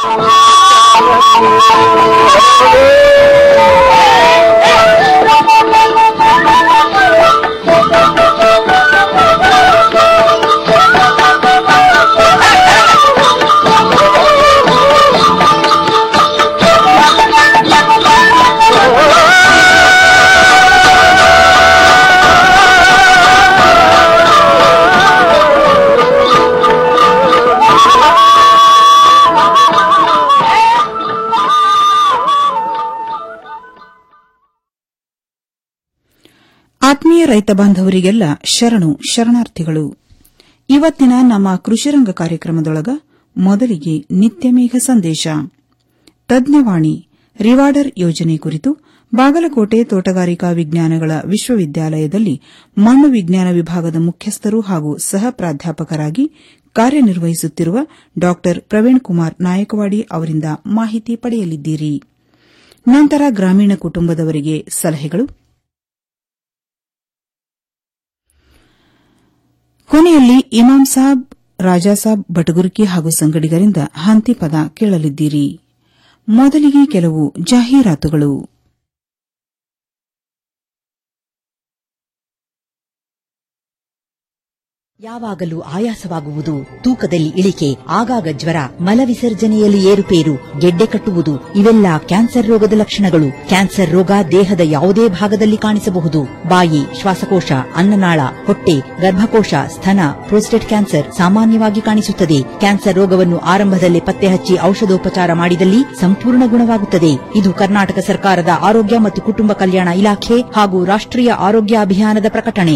ಆತ್ಮೀಯ ರೈತ ಬಾಂಧವರಿಗೆಲ್ಲ ಶರಣು ಶರಣಾರ್ಥಿಗಳು ಇವತ್ತಿನ ನಮ್ಮ ಕೃಷಿರಂಗ ಕಾರ್ಯಕ್ರಮದೊಳಗ ಮೊದಲಿಗೆ ನಿತ್ಯಮೇಘ ಸಂದೇಶ ತಜ್ಞವಾಣಿ ರಿವಾರ್ಡರ್ ಯೋಜನೆ ಕುರಿತು ಬಾಗಲಕೋಟೆ ತೋಟಗಾರಿಕಾ ವಿಜ್ಞಾನಗಳ ವಿಶ್ವವಿದ್ಯಾಲಯದಲ್ಲಿ ಮಣ್ಣು ವಿಜ್ಞಾನ ವಿಭಾಗದ ಮುಖ್ಯಸ್ಥರು ಹಾಗೂ ಸಹ ಪ್ರಾಧ್ಯಾಪಕರಾಗಿ ಕಾರ್ಯನಿರ್ವಹಿಸುತ್ತಿರುವ ಡಾ ಪ್ರವೀಣ್ ಕುಮಾರ್ ನಾಯಕವಾಡಿ ಅವರಿಂದ ಮಾಹಿತಿ ಪಡೆಯಲಿದ್ದೀರಿ ನಂತರ ಗ್ರಾಮೀಣ ಕುಟುಂಬದವರಿಗೆ ಸಲಹೆಗಳು ಕೊನೆಯಲ್ಲಿ ಇಮಾಂ ಸಾಬ್ ರಾಜಾಸಾಬ್ ಬಟಗುರ್ಕಿ ಹಾಗೂ ಸಂಗಡಿಗರಿಂದ ಹಂತಿ ಪದ ಕೇಳಲಿದ್ದೀರಿ ಮೊದಲಿಗೆ ಕೆಲವು ಜಾಹೀರಾತುಗಳು ಯಾವಾಗಲೂ ಆಯಾಸವಾಗುವುದು ತೂಕದಲ್ಲಿ ಇಳಿಕೆ ಆಗಾಗ ಜ್ವರ ಮಲವಿಸರ್ಜನೆಯಲ್ಲಿ ಏರುಪೇರು ಗೆಡ್ಡೆ ಕಟ್ಟುವುದು ಇವೆಲ್ಲ ಕ್ಯಾನ್ಸರ್ ರೋಗದ ಲಕ್ಷಣಗಳು ಕ್ಯಾನ್ಸರ್ ರೋಗ ದೇಹದ ಯಾವುದೇ ಭಾಗದಲ್ಲಿ ಕಾಣಿಸಬಹುದು ಬಾಯಿ ಶ್ವಾಸಕೋಶ ಅನ್ನನಾಳ ಹೊಟ್ಟೆ ಗರ್ಭಕೋಶ ಸ್ತನ ಪ್ರೋಸ್ಟೇಟ್ ಕ್ಯಾನ್ಸರ್ ಸಾಮಾನ್ಯವಾಗಿ ಕಾಣಿಸುತ್ತದೆ ಕ್ಯಾನ್ಸರ್ ರೋಗವನ್ನು ಆರಂಭದಲ್ಲೇ ಪತ್ತೆ ಹಚ್ಚಿ ಔಷಧೋಪಚಾರ ಮಾಡಿದಲ್ಲಿ ಸಂಪೂರ್ಣ ಗುಣವಾಗುತ್ತದೆ ಇದು ಕರ್ನಾಟಕ ಸರ್ಕಾರದ ಆರೋಗ್ಯ ಮತ್ತು ಕುಟುಂಬ ಕಲ್ಯಾಣ ಇಲಾಖೆ ಹಾಗೂ ರಾಷ್ಟ್ರೀಯ ಆರೋಗ್ಯ ಅಭಿಯಾನದ ಪ್ರಕಟಣೆ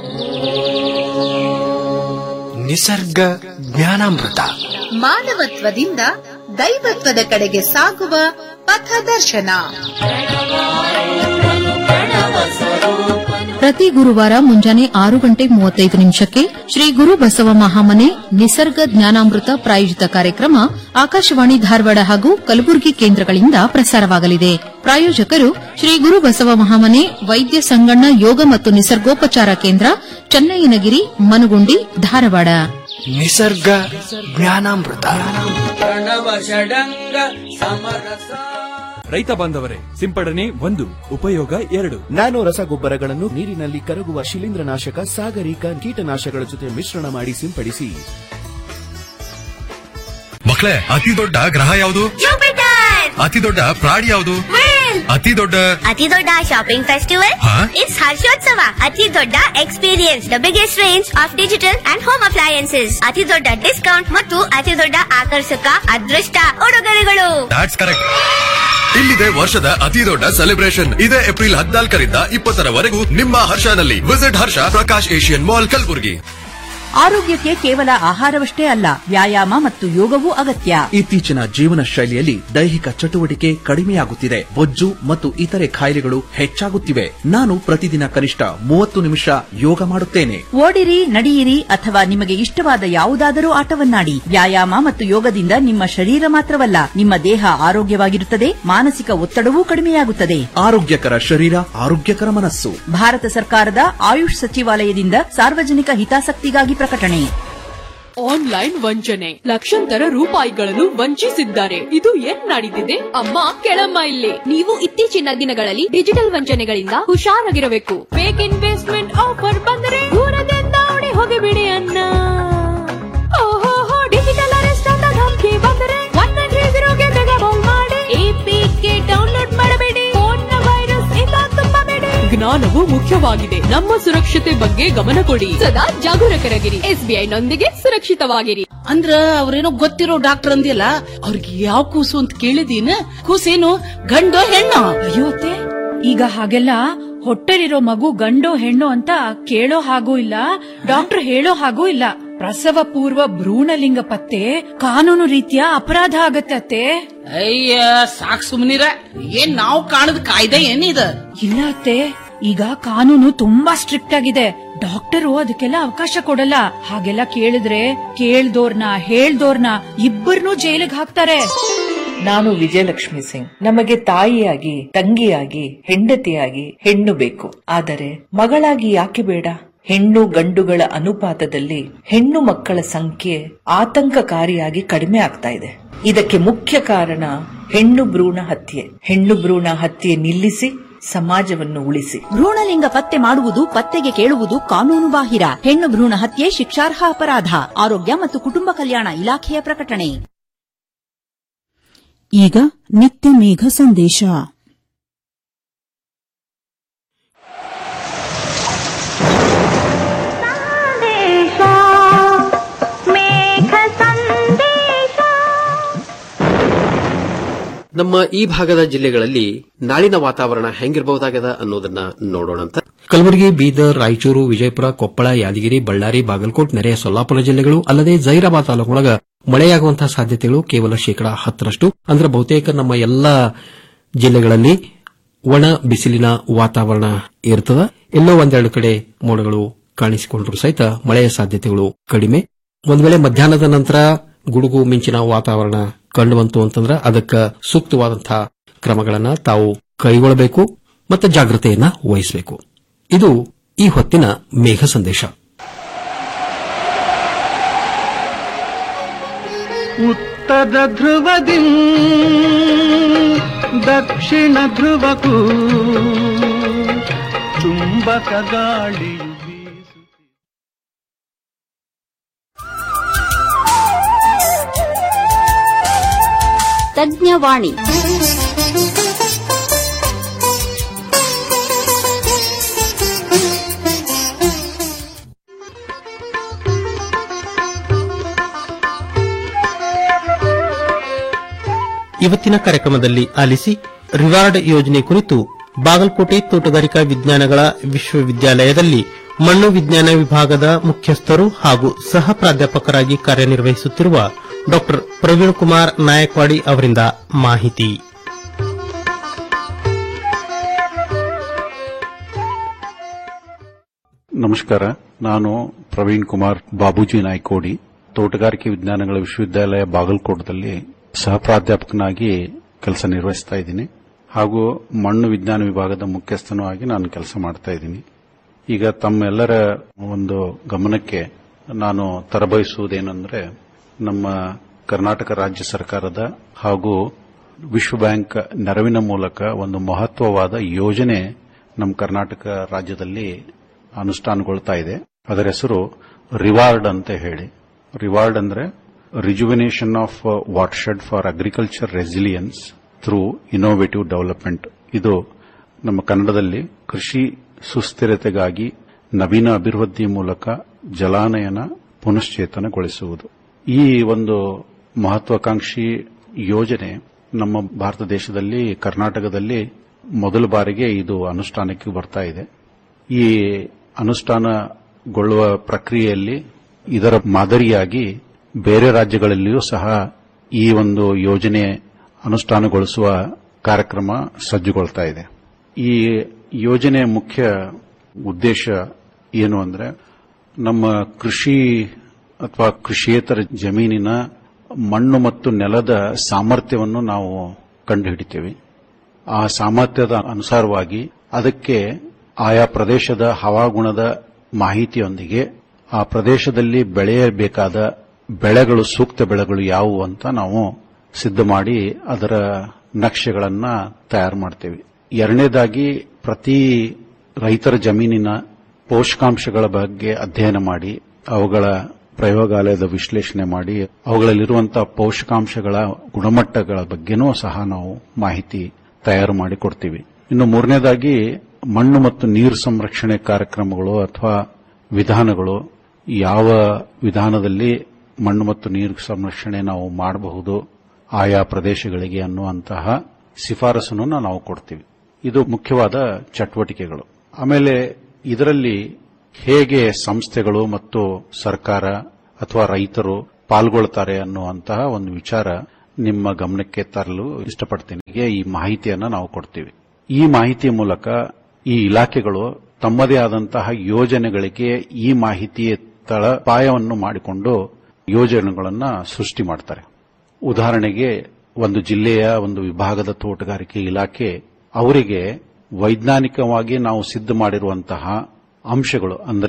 ನಿಸರ್ಗ ಜ್ಞಾನಾಮೃತ ಮಾನವತ್ವದಿಂದ ದೈವತ್ವದ ಕಡೆಗೆ ಸಾಗುವ ಪಥದರ್ಶನ ಪ್ರತಿ ಗುರುವಾರ ಮುಂಜಾನೆ ಆರು ಗಂಟೆ ಮೂವತ್ತೈದು ನಿಮಿಷಕ್ಕೆ ಶ್ರೀ ಗುರು ಬಸವ ಮಹಾಮನೆ ನಿಸರ್ಗ ಜ್ಞಾನಾಮೃತ ಪ್ರಾಯೋಜಿತ ಕಾರ್ಯಕ್ರಮ ಆಕಾಶವಾಣಿ ಧಾರವಾಡ ಹಾಗೂ ಕಲಬುರಗಿ ಕೇಂದ್ರಗಳಿಂದ ಪ್ರಸಾರವಾಗಲಿದೆ ಪ್ರಾಯೋಜಕರು ಶ್ರೀ ಗುರು ಬಸವ ಮಹಾಮನೆ ವೈದ್ಯ ಸಂಗಣ್ಣ ಯೋಗ ಮತ್ತು ನಿಸರ್ಗೋಪಚಾರ ಕೇಂದ್ರ ಚನ್ನಯ್ಯನಗಿರಿ ಮನುಗುಂಡಿ ಧಾರವಾಡ ನಿಸರ್ಗ ಜ್ಞಾನಾಮೃತ ರೈತ ಬಾಂಧವರೇ ಸಿಂಪಡಣೆ ಒಂದು ಉಪಯೋಗ ಎರಡು ನ್ಯಾನೋ ರಸಗೊಬ್ಬರಗಳನ್ನು ನೀರಿನಲ್ಲಿ ಕರಗುವ ಶಿಲೀಂಧ್ರನಾಶಕ ಸಾಗರಿಕ ಕೀಟನಾಶಕಗಳ ಜೊತೆ ಮಿಶ್ರಣ ಮಾಡಿ ಸಿಂಪಡಿಸಿ ಮಕ್ಕಳೇ ಅತಿ ದೊಡ್ಡ ಗ್ರಹ ಯಾವುದು ಅತಿ ದೊಡ್ಡ ಪ್ರಾಣಿ ಯಾವುದು ಅತಿ ದೊಡ್ಡ ಅತಿ ದೊಡ್ಡ ಶಾಪಿಂಗ್ ಫೆಸ್ಟಿವಲ್ ಹಾ? ಇಟ್ಸ್ ಹರ್ಷೋತ್ಸವ ಅತಿ ದೊಡ್ಡ experience the biggest range of digital and home appliances ಅತಿ ದೊಡ್ಡ ಡಿಸ್ಕೌಂಟ್ ಮತ್ತು ಅತಿ ದೊಡ್ಡ ಆಕರ್ಷಕ ಅದೃಷ್ಟ ಉಡುಗೊರೆಗಳು ದಾಟ್ಸ್ ಕರೆಕ್ಟ್ ಇಲ್ಲಿದೆ ವರ್ಷದ ಅತಿ ದೊಡ್ಡ ಸೆಲೆಬ್ರೇಷನ್ ಇದೇ ಏಪ್ರಿಲ್ ಹದಿನಾಲ್ಕರಿಂದ ಇಪ್ಪತ್ತರವರೆಗೂ ನಿಮ್ಮ ಹರ್ಷನಲ್ಲಿ visit Harsha Prakash Asian mall Kalaburagi ಆರೋಗ್ಯಕ್ಕೆ ಕೇವಲ ಆಹಾರವಷ್ಟೇ ಅಲ್ಲ ವ್ಯಾಯಾಮ ಮತ್ತು ಯೋಗವೂ ಅಗತ್ಯ ಇತ್ತೀಚಿನ ಜೀವನ ಶೈಲಿಯಲ್ಲಿ ದೈಹಿಕ ಚಟುವಟಿಕೆ ಕಡಿಮೆಯಾಗುತ್ತಿದೆ ಬೊಜ್ಜು ಮತ್ತು ಇತರೆ ಕಾಯಿಲೆಗಳು ಹೆಚ್ಚಾಗುತ್ತಿವೆ ನಾನು ಪ್ರತಿದಿನ ಕನಿಷ್ಠ ಮೂವತ್ತು ನಿಮಿಷ ಯೋಗ ಮಾಡುತ್ತೇನೆ ಓಡಿರಿ ನಡೆಯಿರಿ ಅಥವಾ ನಿಮಗೆ ಇಷ್ಟವಾದ ಯಾವುದಾದರೂ ಆಟವನ್ನಾಡಿ ವ್ಯಾಯಾಮ ಮತ್ತು ಯೋಗದಿಂದ ನಿಮ್ಮ ಶರೀರ ಮಾತ್ರವಲ್ಲ ನಿಮ್ಮ ದೇಹ ಆರೋಗ್ಯವಾಗಿರುತ್ತದೆ ಮಾನಸಿಕ ಒತ್ತಡವೂ ಕಡಿಮೆಯಾಗುತ್ತದೆ ಆರೋಗ್ಯಕರ ಶರೀರ ಆರೋಗ್ಯಕರ ಮನಸ್ಸು ಭಾರತ ಸರ್ಕಾರದ ಆಯುಷ್ ಸಚಿವಾಲಯದಿಂದ ಸಾರ್ವಜನಿಕ ಹಿತಾಸಕ್ತಿಗಾಗಿ ಪ್ರಕಟಣೆ ಆನ್ಲೈನ್ ವಂಚನೆ ಲಕ್ಷಾಂತರ ರೂಪಾಯಿಗಳನ್ನು ವಂಚಿಸಿದ್ದಾರೆ ಇದು ಏನ್ ನಡೀತಿದೆ ಅಮ್ಮ ಕೆಳಮ್ಮ ಇಲ್ಲಿ ನೀವು ಇತ್ತೀಚಿನ ದಿನಗಳಲ್ಲಿ ಡಿಜಿಟಲ್ ವಂಚನೆಗಳಿಂದ ಹುಷಾರಾಗಿರಬೇಕು ಫೇಕ್ ಇನ್ವೆಸ್ಟ್ಮೆಂಟ್ ಆಫರ್ ಬಂದರೆ ದೂರದಿಂದ ಓಡಿ ಹೋಗಿಬಿಡಿ ಅನ್ನ ಓಹೋ ಡಿಜಿಟಲ್ ಅರೆಸ್ಟ್ ಅಂತ ಧಮಕಿ ಬಂದರೆ ಒನ್ ನೈನ್ ತ್ರೀ ಜೀರೋಗೆ ಬೇಗ ಕಾಲ್ ಮಾಡಿ ಎಪಿಕೆ ಡೌನ್ಲೋಡ್ ಮಾಡಬೇಡಿ ಫೋನ್ ವೈರಸ್ ಇಂದ ತುಂಬಬೇಡಿ ಜ್ಞಾನವು ಮುಖ್ಯವಾಗಿದೆ ನಮ್ಮ ಸುರಕ್ಷತೆ ಬಗ್ಗೆ ಗಮನ ಕೊಡಿ ಸದಾ ಜಾಗರೂಕರಾಗಿರಿ ಎಸ್ಬಿಐ ನೊಂದಿಗೆ ಸುರಕ್ಷಿತವಾಗಿರಿ ಅಂದ್ರ ಅವ್ರೇನೋ ಗೊತ್ತಿರೋ ಡಾಕ್ಟರ್ ಅಂದಿಲ್ಲ ಅವ್ರಿಗೆ ಯಾವ ಕೂಸು ಅಂತ ಕೇಳಿದೀನ ಕೂಸೇನು ಗಂಡು ಹೆಣ್ಣು ಅಯ್ಯೋತೆ ಈಗ ಹಾಗೆಲ್ಲ ಹೊಟ್ಟೆಲಿರೋ ಮಗು ಗಂಡೋ ಹೆಣ್ಣು ಅಂತ ಕೇಳೋ ಹಾಗೂ ಇಲ್ಲ ಡಾಕ್ಟರ್ ಹೇಳೋ ಹಾಗೂ ಇಲ್ಲ ಪ್ರಸವ ಪೂರ್ವ ಭ್ರೂಣಲಿಂಗ ಪತ್ತೆ ಕಾನೂನು ರೀತಿಯ ಅಪರಾಧ ಆಗತ್ತೆ ಅತ್ತೆ ಅಯ್ಯ ಸಾಕ್ ಸುಮ್ನಿರ ಏನ್ ನಾವು ಕಾಣದ ಕಾಯ್ದೆ ಏನಿದ ಇಲ್ಲ ಅತ್ತೆ ಈಗ ಕಾನೂನು ತುಂಬಾ ಸ್ಟ್ರಿಕ್ಟ್ ಆಗಿದೆ ಡಾಕ್ಟರು ಅದಕ್ಕೆಲ್ಲ ಅವಕಾಶ ಕೊಡಲ್ಲ ಹಾಗೆಲ್ಲ ಕೇಳಿದ್ರೆ ಕೇಳ್ದೋರ್ನ ಹೇಳ್ದೋರ್ನ ಇಬ್ಬರನ್ನೂ ಜೈಲಿಗೆ ಹಾಕ್ತಾರೆ ನಾನು ವಿಜಯಲಕ್ಷ್ಮಿ ಸಿಂಗ್ ನಮಗೆ ತಾಯಿಯಾಗಿ ತಂಗಿಯಾಗಿ ಹೆಂಡತಿಯಾಗಿ ಹೆಣ್ಣು ಬೇಕು ಆದರೆ ಮಗಳಾಗಿ ಯಾಕೆ ಬೇಡ ಹೆಣ್ಣು ಗಂಡುಗಳ ಅನುಪಾತದಲ್ಲಿ ಹೆಣ್ಣು ಮಕ್ಕಳ ಸಂಖ್ಯೆ ಆತಂಕಕಾರಿಯಾಗಿ ಕಡಿಮೆ ಆಗ್ತಾ ಇದೆ ಇದಕ್ಕೆ ಮುಖ್ಯ ಕಾರಣ ಹೆಣ್ಣು ಭ್ರೂಣ ಹತ್ಯೆ ಹೆಣ್ಣು ಭ್ರೂಣ ಹತ್ಯೆ ನಿಲ್ಲಿಸಿ ಸಮಾಜವನ್ನು ಉಳಿಸಿ ಭ್ರೂಣಲಿಂಗ ಪತ್ತೆ ಮಾಡುವುದು ಪತ್ತೆಗೆ ಕೇಳುವುದು ಕಾನೂನು ಬಾಹಿರ ಹೆಣ್ಣು ಭ್ರೂಣ ಹತ್ಯೆ ಶಿಕ್ಷಾರ್ಹ ಅಪರಾಧ ಆರೋಗ್ಯ ಮತ್ತು ಕುಟುಂಬ ಕಲ್ಯಾಣ ಇಲಾಖೆಯ ಪ್ರಕಟಣೆ ಈಗ ನಿತ್ಯ ಮೇಘ ಸಂದೇಶ ನಮ್ಮ ಈ ಭಾಗದ ಜಿಲ್ಲೆಗಳಲ್ಲಿ ನಾಳಿನ ವಾತಾವರಣ ಹೆಂಗಿರಬಹುದಾಗದ ಅನ್ನೋದನ್ನ ನೋಡೋಣಂತ ಕಲಬುರಗಿ ಬೀದರ್ ರಾಯಚೂರು ವಿಜಯಪುರ ಕೊಪ್ಪಳ ಯಾದಗಿರಿ ಬಳ್ಳಾರಿ ಬಾಗಲಕೋಟ್ ನೆರೆಯ ಸೊಲ್ಲಾಪುರ ಜಿಲ್ಲೆಗಳು ಅಲ್ಲದೆ ಜೈರಾಬಾದ್ ತಾಲೂಕೊಳಗ ಮಳೆಯಾಗುವಂತಹ ಸಾಧ್ಯತೆಗಳು ಕೇವಲ ಶೇಕಡಾ ಹತ್ತರಷ್ಟು ಅಂದ್ರೆ ಬಹುತೇಕ ನಮ್ಮ ಎಲ್ಲಾ ಜಿಲ್ಲೆಗಳಲ್ಲಿ ಒಣ ಬಿಸಿಲಿನ ವಾತಾವರಣ ಇರ್ತದ ಎಲ್ಲೋ ಒಂದೆರಡು ಕಡೆ ಮೋಡಗಳು ಕಾಣಿಸಿಕೊಂಡ್ರು ಸಹಿತ ಮಳೆಯ ಸಾಧ್ಯತೆಗಳು ಕಡಿಮೆ ಒಂದ್ ವೇಳೆ ಮಧ್ಯಾಹ್ನದ ನಂತರ ಗುಡುಗು ಮಿಂಚಿನ ವಾತಾವರಣ ಕಂಡುಬಂತು ಅಂತಂದ್ರೆ ಅದಕ್ಕೆ ಸೂಕ್ತವಾದಂತಹ ಕ್ರಮಗಳನ್ನ ತಾವು ಕೈಗೊಳ್ಳಬೇಕು ಮತ್ತು ಜಾಗ್ರತೆಯನ್ನ ವಹಿಸಬೇಕು ಇದು ಈ ಹೊತ್ತಿನ ಮೇಘ ಸಂದೇಶ ಉತ್ತರ ಧ್ರುವದಿ ದಕ್ಷಿಣ ಧ್ರುವಕ್ಕೂ ಚುಂಬಕ ಗಾಳಿಯು ತಜ್ಞವಾಣಿ ಇವತ್ತಿನ ಕಾರ್ಯಕ್ರಮದಲ್ಲಿ ಆಲಿಸಿ ರಿವಾರ್ಡ್ ಯೋಜನೆ ಕುರಿತು ಬಾಗಲಕೋಟೆ ತೋಟಗಾರಿಕಾ ವಿಜ್ಞಾನಗಳ ವಿಶ್ವವಿದ್ಯಾಲಯದಲ್ಲಿ ಮಣ್ಣು ವಿಜ್ಞಾನ ವಿಭಾಗದ ಮುಖ್ಯಸ್ಥರು ಹಾಗೂ ಸಹ ಪ್ರಾಧ್ಯಾಪಕರಾಗಿ ಕಾರ್ಯನಿರ್ವಹಿಸುತ್ತಿರುವ ಡಾ ಪ್ರವೀಣ್ ಕುಮಾರ್ ನಾಯಕ್ವಾಡಿ ಅವರಿಂದ ಮಾಹಿತಿ ನಮಸ್ಕಾರ ನಾನು ಪ್ರವೀಣ್ ಕುಮಾರ್ ಬಾಬೂಜಿ ನಾಯ್ಕೋಡಿ ತೋಟಗಾರಿಕೆ ವಿಜ್ಞಾನಗಳ ವಿಶ್ವವಿದ್ಯಾಲಯ ಬಾಗಲಕೋಟದಲ್ಲಿ ಸಹ ಪ್ರಾಧ್ಯಾಪಕನಾಗಿ ಕೆಲಸ ನಿರ್ವಹಿಸ್ತಾ ಇದ್ದೀನಿ ಹಾಗೂ ಮಣ್ಣು ವಿಜ್ಞಾನ ವಿಭಾಗದ ಮುಖ್ಯಸ್ಥನೂ ಆಗಿ ನಾನು ಕೆಲಸ ಮಾಡ್ತಾ ಇದ್ದೀನಿ ಈಗ ತಮ್ಮೆಲ್ಲರ ಒಂದು ಗಮನಕ್ಕೆ ನಾನು ತರಬಯಸುವುದೇನೆಂದ್ರೆ ನಮ್ಮ ಕರ್ನಾಟಕ ರಾಜ್ಯ ಸರ್ಕಾರದ ಹಾಗೂ ವಿಶ್ವ ಬ್ಯಾಂಕ್ ನೆರವಿನ ಮೂಲಕ ಒಂದು ಮಹತ್ವವಾದ ಯೋಜನೆ ನಮ್ಮ ಕರ್ನಾಟಕ ರಾಜ್ಯದಲ್ಲಿ ಅನುಷ್ಠಾನಗೊಳ್ತಾ ಇದೆ ಅದರ ಹೆಸರು ರಿವಾರ್ಡ್ ಅಂತ ಹೇಳಿ ರಿವಾರ್ಡ್ ಅಂದ್ರೆ rejuvenation of watershed for agriculture resilience through innovative development ಇದು ನಮ್ಮ ಕನ್ನಡದಲ್ಲಿ ಕೃಷಿ ಸುಸ್ಥಿರತೆಗಾಗಿ ನವೀನ ಅಭಿವೃದ್ಧಿ ಮೂಲಕ ಜಲಾನಯನ ಪುನಶ್ಚೇತನಗೊಳಿಸುವುದು ಈ ಒಂದು ಮಹತ್ವಾಕಾಂಕ್ಷಿ ಯೋಜನೆ ನಮ್ಮ ಭಾರತ ದೇಶದಲ್ಲಿ ಕರ್ನಾಟಕದಲ್ಲಿ ಮೊದಲ ಬಾರಿಗೆ ಇದು ಅನುಷ್ಠಾನಕ್ಕೆ ಬರ್ತಾ ಇದೆ ಈ ಅನುಷ್ಠಾನಗೊಳ್ಳುವ ಪ್ರಕ್ರಿಯೆಯಲ್ಲಿ ಇದರ ಮಾದರಿಯಾಗಿ ಬೇರೆ ರಾಜ್ಯಗಳಲ್ಲಿಯೂ ಸಹ ಈ ಒಂದು ಯೋಜನೆ ಅನುಷ್ಠಾನಗೊಳಿಸುವ ಕಾರ್ಯಕ್ರಮ ಸಜ್ಜುಗೊಳ್ತಾ ಇದೆ ಈ ಯೋಜನೆಯ ಮುಖ್ಯ ಉದ್ದೇಶ ಏನು ಅಂದ್ರೆ ನಮ್ಮ ಕೃಷಿ ಅಥವಾ ಕೃಷಿಯೇತರ ಜಮೀನಿನ ಮಣ್ಣು ಮತ್ತು ನೆಲದ ಸಾಮರ್ಥ್ಯವನ್ನು ನಾವು ಕಂಡುಹಿಡಿತೇವೆ ಆ ಸಾಮರ್ಥ್ಯದ ಅನುಸಾರವಾಗಿ ಅದಕ್ಕೆ ಆಯಾ ಪ್ರದೇಶದ ಹವಾಗುಣದ ಮಾಹಿತಿಯೊಂದಿಗೆ ಆ ಪ್ರದೇಶದಲ್ಲಿ ಬೆಳೆಯಬೇಕಾದ ಬೆಳೆಗಳು ಸೂಕ್ತ ಬೆಳೆಗಳು ಯಾವುವು ಅಂತ ನಾವು ಸಿದ್ಧ ಮಾಡಿ ಅದರ ನಕ್ಷೆಗಳನ್ನ ತಯಾರು ಮಾಡ್ತೇವೆ ಎರಡನೇದಾಗಿ ಪ್ರತಿ ರೈತರ ಜಮೀನಿನ ಪೋಷಕಾಂಶಗಳ ಬಗ್ಗೆ ಅಧ್ಯಯನ ಮಾಡಿ ಅವುಗಳ ಪ್ರಯೋಗಾಲಯದ ವಿಶ್ಲೇಷಣೆ ಮಾಡಿ ಅವುಗಳಲ್ಲಿರುವಂತಹ ಪೋಷಕಾಂಶಗಳ ಗುಣಮಟ್ಟಗಳ ಬಗ್ಗೆನೂ ಸಹ ನಾವು ಮಾಹಿತಿ ತಯಾರು ಮಾಡಿ ಕೊಡ್ತೀವಿ ಇನ್ನು ಮೂರನೇದಾಗಿ ಮಣ್ಣು ಮತ್ತು ನೀರು ಸಂರಕ್ಷಣೆ ಕಾರ್ಯಕ್ರಮಗಳು ಅಥವಾ ವಿಧಾನಗಳು ಯಾವ ವಿಧಾನದಲ್ಲಿ ಮಣ್ಣು ಮತ್ತು ನೀರು ಸಂರಕ್ಷಣೆ ನಾವು ಮಾಡಬಹುದು ಆಯಾ ಪ್ರದೇಶಗಳಿಗೆ ಅನ್ನುವಂತಹ ಶಿಫಾರಸನ್ನು ನಾವು ಕೊಡ್ತೀವಿ ಇದು ಮುಖ್ಯವಾದ ಚಟುವಟಿಕೆಗಳು ಆಮೇಲೆ ಇದರಲ್ಲಿ ಹೇಗೆ ಸಂಸ್ಥೆಗಳು ಮತ್ತು ಸರ್ಕಾರ ಅಥವಾ ರೈತರು ಪಾಲ್ಗೊಳ್ತಾರೆ ಅನ್ನುವಂತಹ ಒಂದು ವಿಚಾರ ನಿಮ್ಮ ಗಮನಕ್ಕೆ ತರಲು ಇಷ್ಟಪಡ್ತೀನಿ ಹೀಗೆ ಈ ಮಾಹಿತಿಯನ್ನ ನಾವು ಕೊಡ್ತೀವಿ ಈ ಮಾಹಿತಿಯ ಮೂಲಕ ಈ ಇಲಾಖೆಗಳು ತಮ್ಮದೇ ಆದಂತಹ ಯೋಜನೆಗಳಿಗೆ ಈ ಮಾಹಿತಿಯ ತಳಪಾಯವನ್ನು ಮಾಡಿಕೊಂಡು ಯೋಜನೆಗಳನ್ನ ಸೃಷ್ಟಿ ಮಾಡ್ತಾರೆ ಉದಾಹರಣೆಗೆ ಒಂದು ಜಿಲ್ಲೆಯ ಒಂದು ವಿಭಾಗದ ತೋಟಗಾರಿಕೆ ಇಲಾಖೆ ಅವರಿಗೆ ವೈಜ್ಞಾನಿಕವಾಗಿ ನಾವು ಸಿದ್ಧ ಮಾಡಿರುವಂತಹ ಅಂಶಗಳು ಅಂದ್ರೆ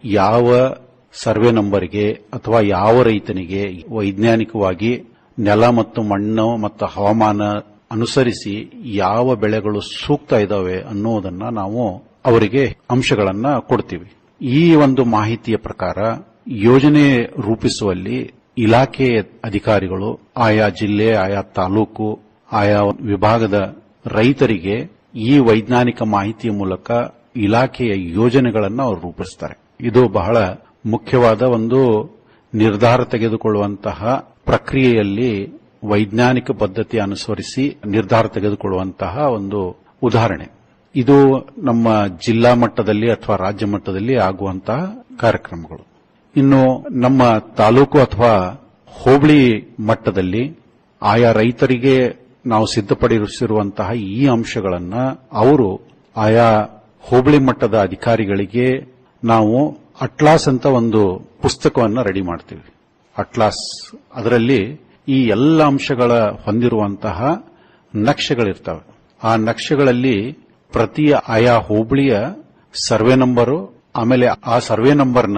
ಯಾವ ಸರ್ವೆ ನಂಬರ್ಗೆ ಅಥವಾ ಯಾವ ರೈತನಿಗೆ ವೈಜ್ಞಾನಿಕವಾಗಿ ನೆಲ ಮತ್ತು ಮಣ್ಣು ಮತ್ತು ಹವಾಮಾನ ಅನುಸರಿಸಿ ಯಾವ ಬೆಳೆಗಳು ಸೂಕ್ತ ಇದಾವೆ ಅನ್ನೋದನ್ನ ನಾವು ಅವರಿಗೆ ಅಂಶಗಳನ್ನ ಕೊಡ್ತೀವಿ ಈ ಒಂದು ಮಾಹಿತಿಯ ಪ್ರಕಾರ ಯೋಜನೆ ರೂಪಿಸುವಲ್ಲಿ ಇಲಾಖೆ ಅಧಿಕಾರಿಗಳು ಆಯಾ ಜಿಲ್ಲೆ ಆಯಾ ತಾಲೂಕು ಆಯಾ ವಿಭಾಗದ ರೈತರಿಗೆ ಈ ವೈಜ್ಞಾನಿಕ ಮಾಹಿತಿಯ ಮೂಲಕ ಇಲಾಖೆಯ ಯೋಜನೆಗಳನ್ನು ಅವರು ರೂಪಿಸ್ತಾರೆ ಇದು ಬಹಳ ಮುಖ್ಯವಾದ ಒಂದು ನಿರ್ಧಾರ ತೆಗೆದುಕೊಳ್ಳುವಂತಹ ಪ್ರಕ್ರಿಯೆಯಲ್ಲಿ ವೈಜ್ಞಾನಿಕ ಪದ್ಧತಿ ಅನುಸರಿಸಿ ನಿರ್ಧಾರ ತೆಗೆದುಕೊಳ್ಳುವಂತಹ ಒಂದು ಉದಾಹರಣೆ ಇದು ನಮ್ಮ ಜಿಲ್ಲಾ ಮಟ್ಟದಲ್ಲಿ ಅಥವಾ ರಾಜ್ಯ ಮಟ್ಟದಲ್ಲಿ ಆಗುವಂತಹ ಕಾರ್ಯಕ್ರಮಗಳು ಇನ್ನು ನಮ್ಮ ತಾಲೂಕು ಅಥವಾ ಹೋಬಳಿ ಮಟ್ಟದಲ್ಲಿ ಆಯಾ ರೈತರಿಗೆ ನಾವು ಸಿದ್ಧಪಡಿಸಿರುವಂತಹ ಈ ಅಂಶಗಳನ್ನ ಅವರು ಆಯಾ ಹೋಬಳಿ ಮಟ್ಟದ ಅಧಿಕಾರಿಗಳಿಗೆ ನಾವು ಅಟ್ಲಾಸ್ ಅಂತ ಒಂದು ಪುಸ್ತಕವನ್ನ ರೆಡಿ ಮಾಡ್ತೀವಿ ಅಟ್ಲಾಸ್ ಅದರಲ್ಲಿ ಈ ಎಲ್ಲ ಅಂಶಗಳ ಹೊಂದಿರುವಂತಹ ನಕ್ಷೆಗಳಿರ್ತವೆ ಆ ನಕ್ಷೆಗಳಲ್ಲಿ ಪ್ರತಿ ಆಯಾ ಹೋಬಳಿಯ ಸರ್ವೆ ನಂಬರು ಆಮೇಲೆ ಆ ಸರ್ವೆ ನಂಬರ್ನ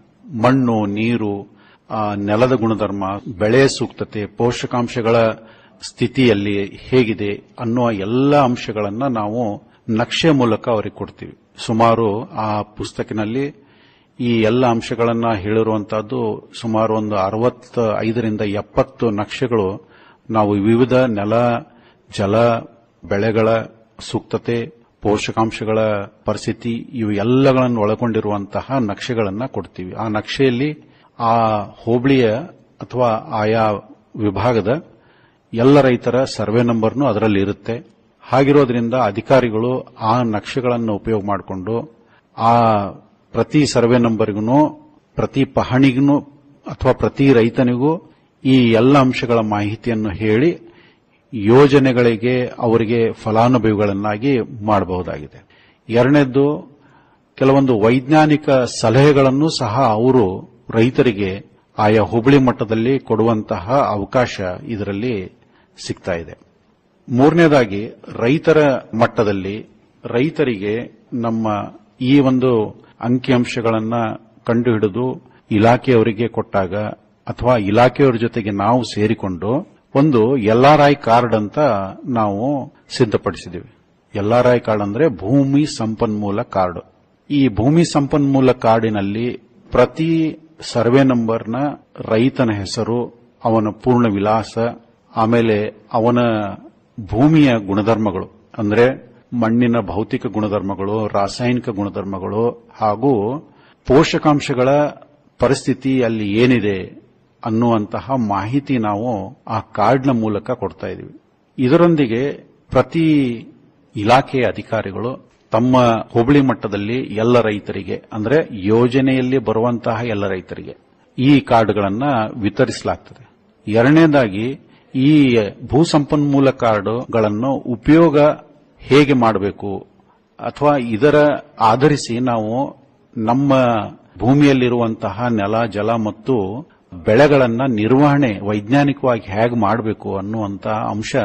ಮಣ್ಣು ನೀರು ಆ ನೆಲದ ಗುಣಧರ್ಮ ಬೆಳೆ ಸೂಕ್ತತೆ ಪೋಷಕಾಂಶಗಳ ಸ್ಥಿತಿಯಲ್ಲಿ ಹೇಗಿದೆ ಅನ್ನುವ ಎಲ್ಲ ಅಂಶಗಳನ್ನ ನಾವು ನಕ್ಷೆ ಮೂಲಕ ಅವರಿಗೆ ಕೊಡ್ತೀವಿ ಸುಮಾರು ಆ ಪುಸ್ತಕಿನಲ್ಲಿ ಈ ಎಲ್ಲ ಅಂಶಗಳನ್ನ ಹೇಳಿರುವಂತಹದ್ದು ಸುಮಾರು ಒಂದು ಅರವತ್ತ ಐದರಿಂದ ಎಪ್ಪತ್ತು ನಕ್ಷೆಗಳು ನಾವು ವಿವಿಧ ನೆಲ ಜಲ ಬೆಳೆಗಳ ಸೂಕ್ತತೆ ಪೋಷಕಾಂಶಗಳ ಪರಿಸ್ಥಿತಿ ಇವು ಎಲ್ಲಗಳನ್ನು ಒಳಗೊಂಡಿರುವಂತಹ ನಕ್ಷೆಗಳನ್ನ ಕೊಡ್ತೀವಿ ಆ ನಕ್ಷೆಯಲ್ಲಿ ಆ ಹೋಬಳಿಯ ಅಥವಾ ಆಯಾ ವಿಭಾಗದ ಎಲ್ಲ ರೈತರ ಸರ್ವೆ ನಂಬರ್ನು ಅದರಲ್ಲಿ ಇರುತ್ತೆ ಹಾಗಿರೋದ್ರಿಂದ ಅಧಿಕಾರಿಗಳು ಆ ನಕ್ಷೆಗಳನ್ನು ಉಪಯೋಗ ಮಾಡಿಕೊಂಡು ಆ ಪ್ರತಿ ಸರ್ವೆ ನಂಬರ್ಗೂ ಪ್ರತಿ ಪಹಣಿಗೂ ಅಥವಾ ಪ್ರತಿ ರೈತನಿಗೂ ಈ ಎಲ್ಲ ಅಂಶಗಳ ಮಾಹಿತಿಯನ್ನು ಹೇಳಿ ಯೋಜನೆಗಳಿಗೆ ಅವರಿಗೆ ಫಲಾನುಭವಿಗಳನ್ನಾಗಿ ಮಾಡಬಹುದಾಗಿದೆ ಎರಡನೇದ್ದು ಕೆಲವೊಂದು ವೈಜ್ಞಾನಿಕ ಸಲಹೆಗಳನ್ನು ಸಹ ಅವರು ರೈತರಿಗೆ ಆಯಾ ಹೋಬಳಿ ಮಟ್ಟದಲ್ಲಿ ಕೊಡುವಂತಹ ಅವಕಾಶ ಇದರಲ್ಲಿ ಸಿಗ್ತಾ ಇದೆ ಮೂರನೇದಾಗಿ ರೈತರ ಮಟ್ಟದಲ್ಲಿ ರೈತರಿಗೆ ನಮ್ಮ ಈ ಒಂದು ಅಂಕಿಅಂಶಗಳನ್ನ ಕಂಡುಹಿಡಿದು ಇಲಾಖೆಯವರಿಗೆ ಕೊಟ್ಟಾಗ ಅಥವಾ ಇಲಾಖೆಯವರ ಜೊತೆಗೆ ನಾವು ಸೇರಿಕೊಂಡು ಒಂದು ಎಲ್ಆರ್ಐ ಕಾರ್ಡ್ ಅಂತ ನಾವು ಸಿದ್ಧಪಡಿಸಿದ್ದೀವಿ ಎಲ್ಆರ್ಐ ಕಾರ್ಡ್ ಅಂದ್ರೆ ಭೂಮಿ ಸಂಪನ್ಮೂಲ ಕಾರ್ಡ್ ಈ ಭೂಮಿ ಸಂಪನ್ಮೂಲ ಕಾರ್ಡಿನಲ್ಲಿ ಪ್ರತಿ ಸರ್ವೆ ನಂಬರ್ನ ರೈತನ ಹೆಸರು ಅವನ ಪೂರ್ಣ ವಿಳಾಸ ಆಮೇಲೆ ಅವನ ಭೂಮಿಯ ಗುಣಧರ್ಮಗಳು ಅಂದ್ರೆ ಮಣ್ಣಿನ ಭೌತಿಕ ಗುಣಧರ್ಮಗಳು ರಾಸಾಯನಿಕ ಗುಣಧರ್ಮಗಳು ಹಾಗೂ ಪೋಷಕಾಂಶಗಳ ಪರಿಸ್ಥಿತಿ ಅಲ್ಲಿ ಏನಿದೆ ಅನ್ನುವಂತಹ ಮಾಹಿತಿ ನಾವು ಆ ಕಾರ್ಡ್ನ ಮೂಲಕ ಕೊಡ್ತಾ ಇದೀವಿ ಇದರೊಂದಿಗೆ ಪ್ರತಿ ಇಲಾಖೆಯ ಅಧಿಕಾರಿಗಳು ತಮ್ಮ ಹೋಬಳಿ ಮಟ್ಟದಲ್ಲಿ ಎಲ್ಲ ರೈತರಿಗೆ ಅಂದ್ರೆ ಯೋಜನೆಯಲ್ಲಿ ಬರುವಂತಹ ಎಲ್ಲ ರೈತರಿಗೆ ಈ ಕಾರ್ಡ್ಗಳನ್ನ ವಿತರಿಸಲಾಗ್ತದೆ ಎರಡನೇದಾಗಿ ಈ ಭೂ ಸಂಪನ್ಮೂಲ ಕಾರ್ಡ್ಗಳನ್ನು ಉಪಯೋಗ ಹೇಗೆ ಮಾಡಬೇಕು ಅಥವಾ ಇದರ ಆಧರಿಸಿ ನಾವು ನಮ್ಮ ಭೂಮಿಯಲ್ಲಿರುವಂತಹ ನೆಲ ಜಲ ಮತ್ತು ಬೆಳೆಗಳನ್ನ ನಿರ್ವಹಣೆ ವೈಜ್ಞಾನಿಕವಾಗಿ ಹೇಗೆ ಮಾಡಬೇಕು ಅನ್ನುವಂತಹ ಅಂಶ